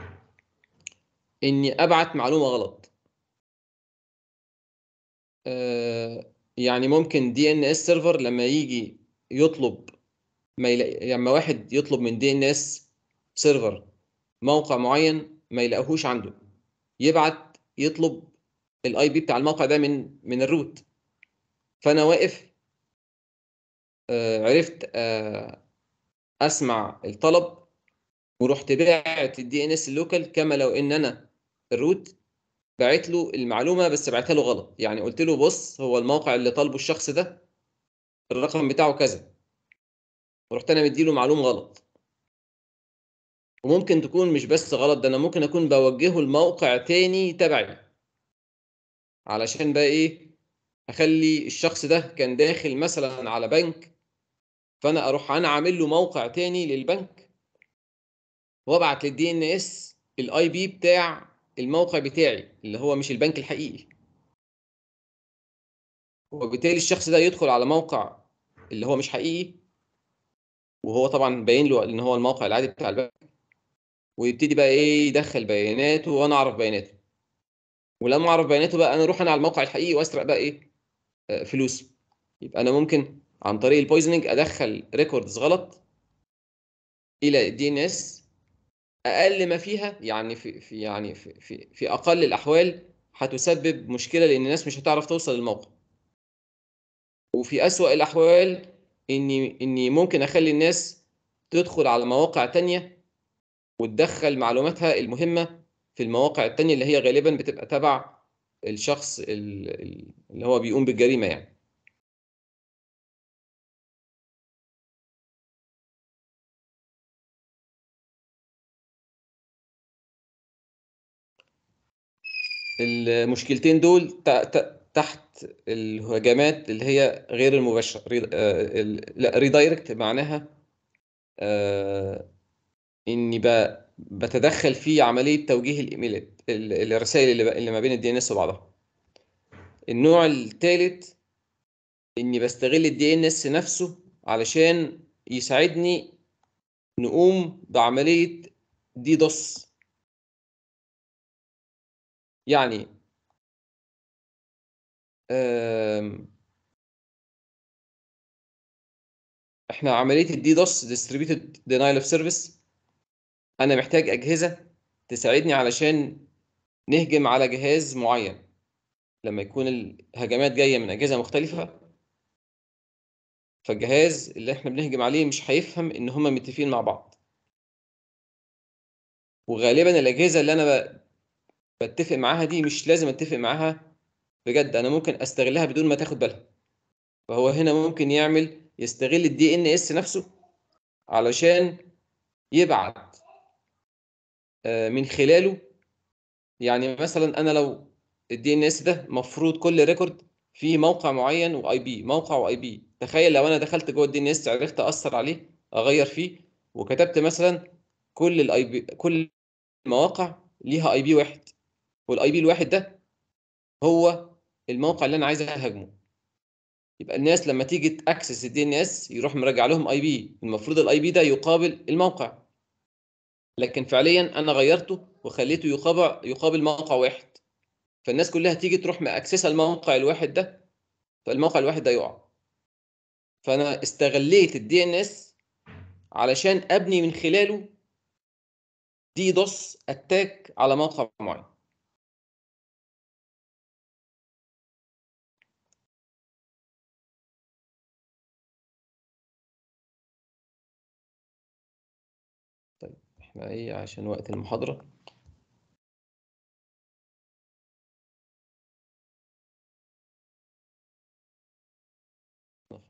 اني ابعت معلومه غلط آه يعني ممكن دي ان اس سيرفر لما يجي يطلب ما يلاقي لما واحد يطلب من دي ان اس سيرفر موقع معين ما يلاقيهوش عنده يبعت يطلب الاي بي بتاع الموقع ده من من الروت فانا واقف آه عرفت آه اسمع الطلب ورحت باعت الدي ان اس اللوكال كما لو ان انا الروت باعت له المعلومه بس بعتها له غلط يعني قلت له بص هو الموقع اللي طالبه الشخص ده الرقم بتاعه كذا ورحت انا مديله معلومه غلط وممكن تكون مش بس غلط ده انا ممكن اكون بوجهه لموقع تاني تبعي علشان بقى ايه اخلي الشخص ده كان داخل مثلا على بنك فانا اروح انا عامل له موقع تاني للبنك وابعت للدي ان اس الاي بي بتاع الموقع بتاعي اللي هو مش البنك الحقيقي وبالتالي الشخص ده يدخل على موقع اللي هو مش حقيقي وهو طبعا باين له ان هو الموقع العادي بتاع البنك ويبتدي بقى ايه يدخل بياناته وانا اعرف بياناته ولما اعرف بياناته بقى انا اروح انا على الموقع الحقيقي واسرق بقى ايه آه فلوس يبقى انا ممكن عن طريق البويزنينج ادخل ريكوردز غلط الى الدي ان اس اقل ما فيها يعني في, في يعني في, في في اقل الاحوال هتسبب مشكله لان الناس مش هتعرف توصل للموقع وفي اسوأ الاحوال اني اني ممكن اخلي الناس تدخل على مواقع تانية وتدخل معلوماتها المهمه في المواقع التانية اللي هي غالبا بتبقى تبع الشخص اللي هو بيقوم بالجريمه يعني المشكلتين دول تحت الهجمات اللي هي غير المباشره لا ريدايركت معناها اني بتدخل في عمليه توجيه الايميلات الرسائل اللي, اللي ما بين الدي ان اس وبعضها النوع الثالث اني بستغل الدي ان اس نفسه علشان يساعدني نقوم بعمليه دي دوس يعني احنا عمليه الدي دوس ديستريبيوتد دينايل اوف سيرفيس انا محتاج اجهزه تساعدني علشان نهجم على جهاز معين لما يكون الهجمات جايه من اجهزه مختلفه فالجهاز اللي احنا بنهجم عليه مش هيفهم ان هما متفقين مع بعض وغالبا الاجهزه اللي انا بتفق معاها دي مش لازم اتفق معاها بجد انا ممكن استغلها بدون ما تاخد بالها فهو هنا ممكن يعمل يستغل الدي ان اس نفسه علشان يبعت من خلاله يعني مثلا انا لو الدي ان اس ده مفروض كل ريكورد فيه موقع معين واي بي موقع واي بي تخيل لو انا دخلت جوه الدي ان اس عرفت اثر عليه اغير فيه وكتبت مثلا كل الاي بي كل المواقع ليها اي بي واحد والاي بي الواحد ده هو الموقع اللي انا عايز اهاجمه يبقى الناس لما تيجي تاكسس الدي ان اس يروح مراجع لهم اي بي المفروض الاي بي ده يقابل الموقع لكن فعليا انا غيرته وخليته يقابل يقابل موقع واحد فالناس كلها تيجي تروح ماكسسه الموقع الواحد ده فالموقع الواحد ده يقع فانا استغليت الدي ان اس علشان ابني من خلاله دي دوس اتاك على موقع معين طيب احنا ايه عشان وقت المحاضرة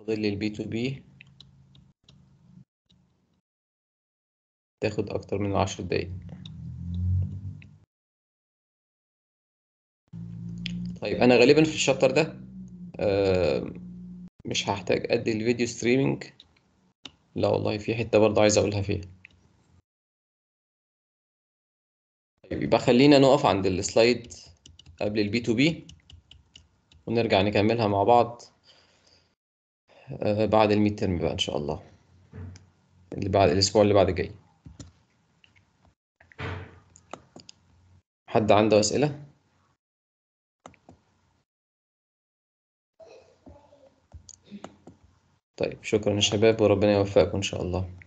فاضل لي البي تو بي تاخد أكتر من عشر دقايق طيب أنا غالبا في الشابتر ده آه، مش هحتاج أدي الفيديو ستريمينج لا والله في حتة برضه عايز أقولها فيها طيب يبقى خلينا نقف عند السلايد قبل البي تو بي ونرجع نكملها مع بعض آه، بعد الميد ترم بقى إن شاء الله اللي بعد الأسبوع اللي بعد الجاي حد عنده أسئلة؟ طيب شكرا يا شباب وربنا يوفقكم إن شاء الله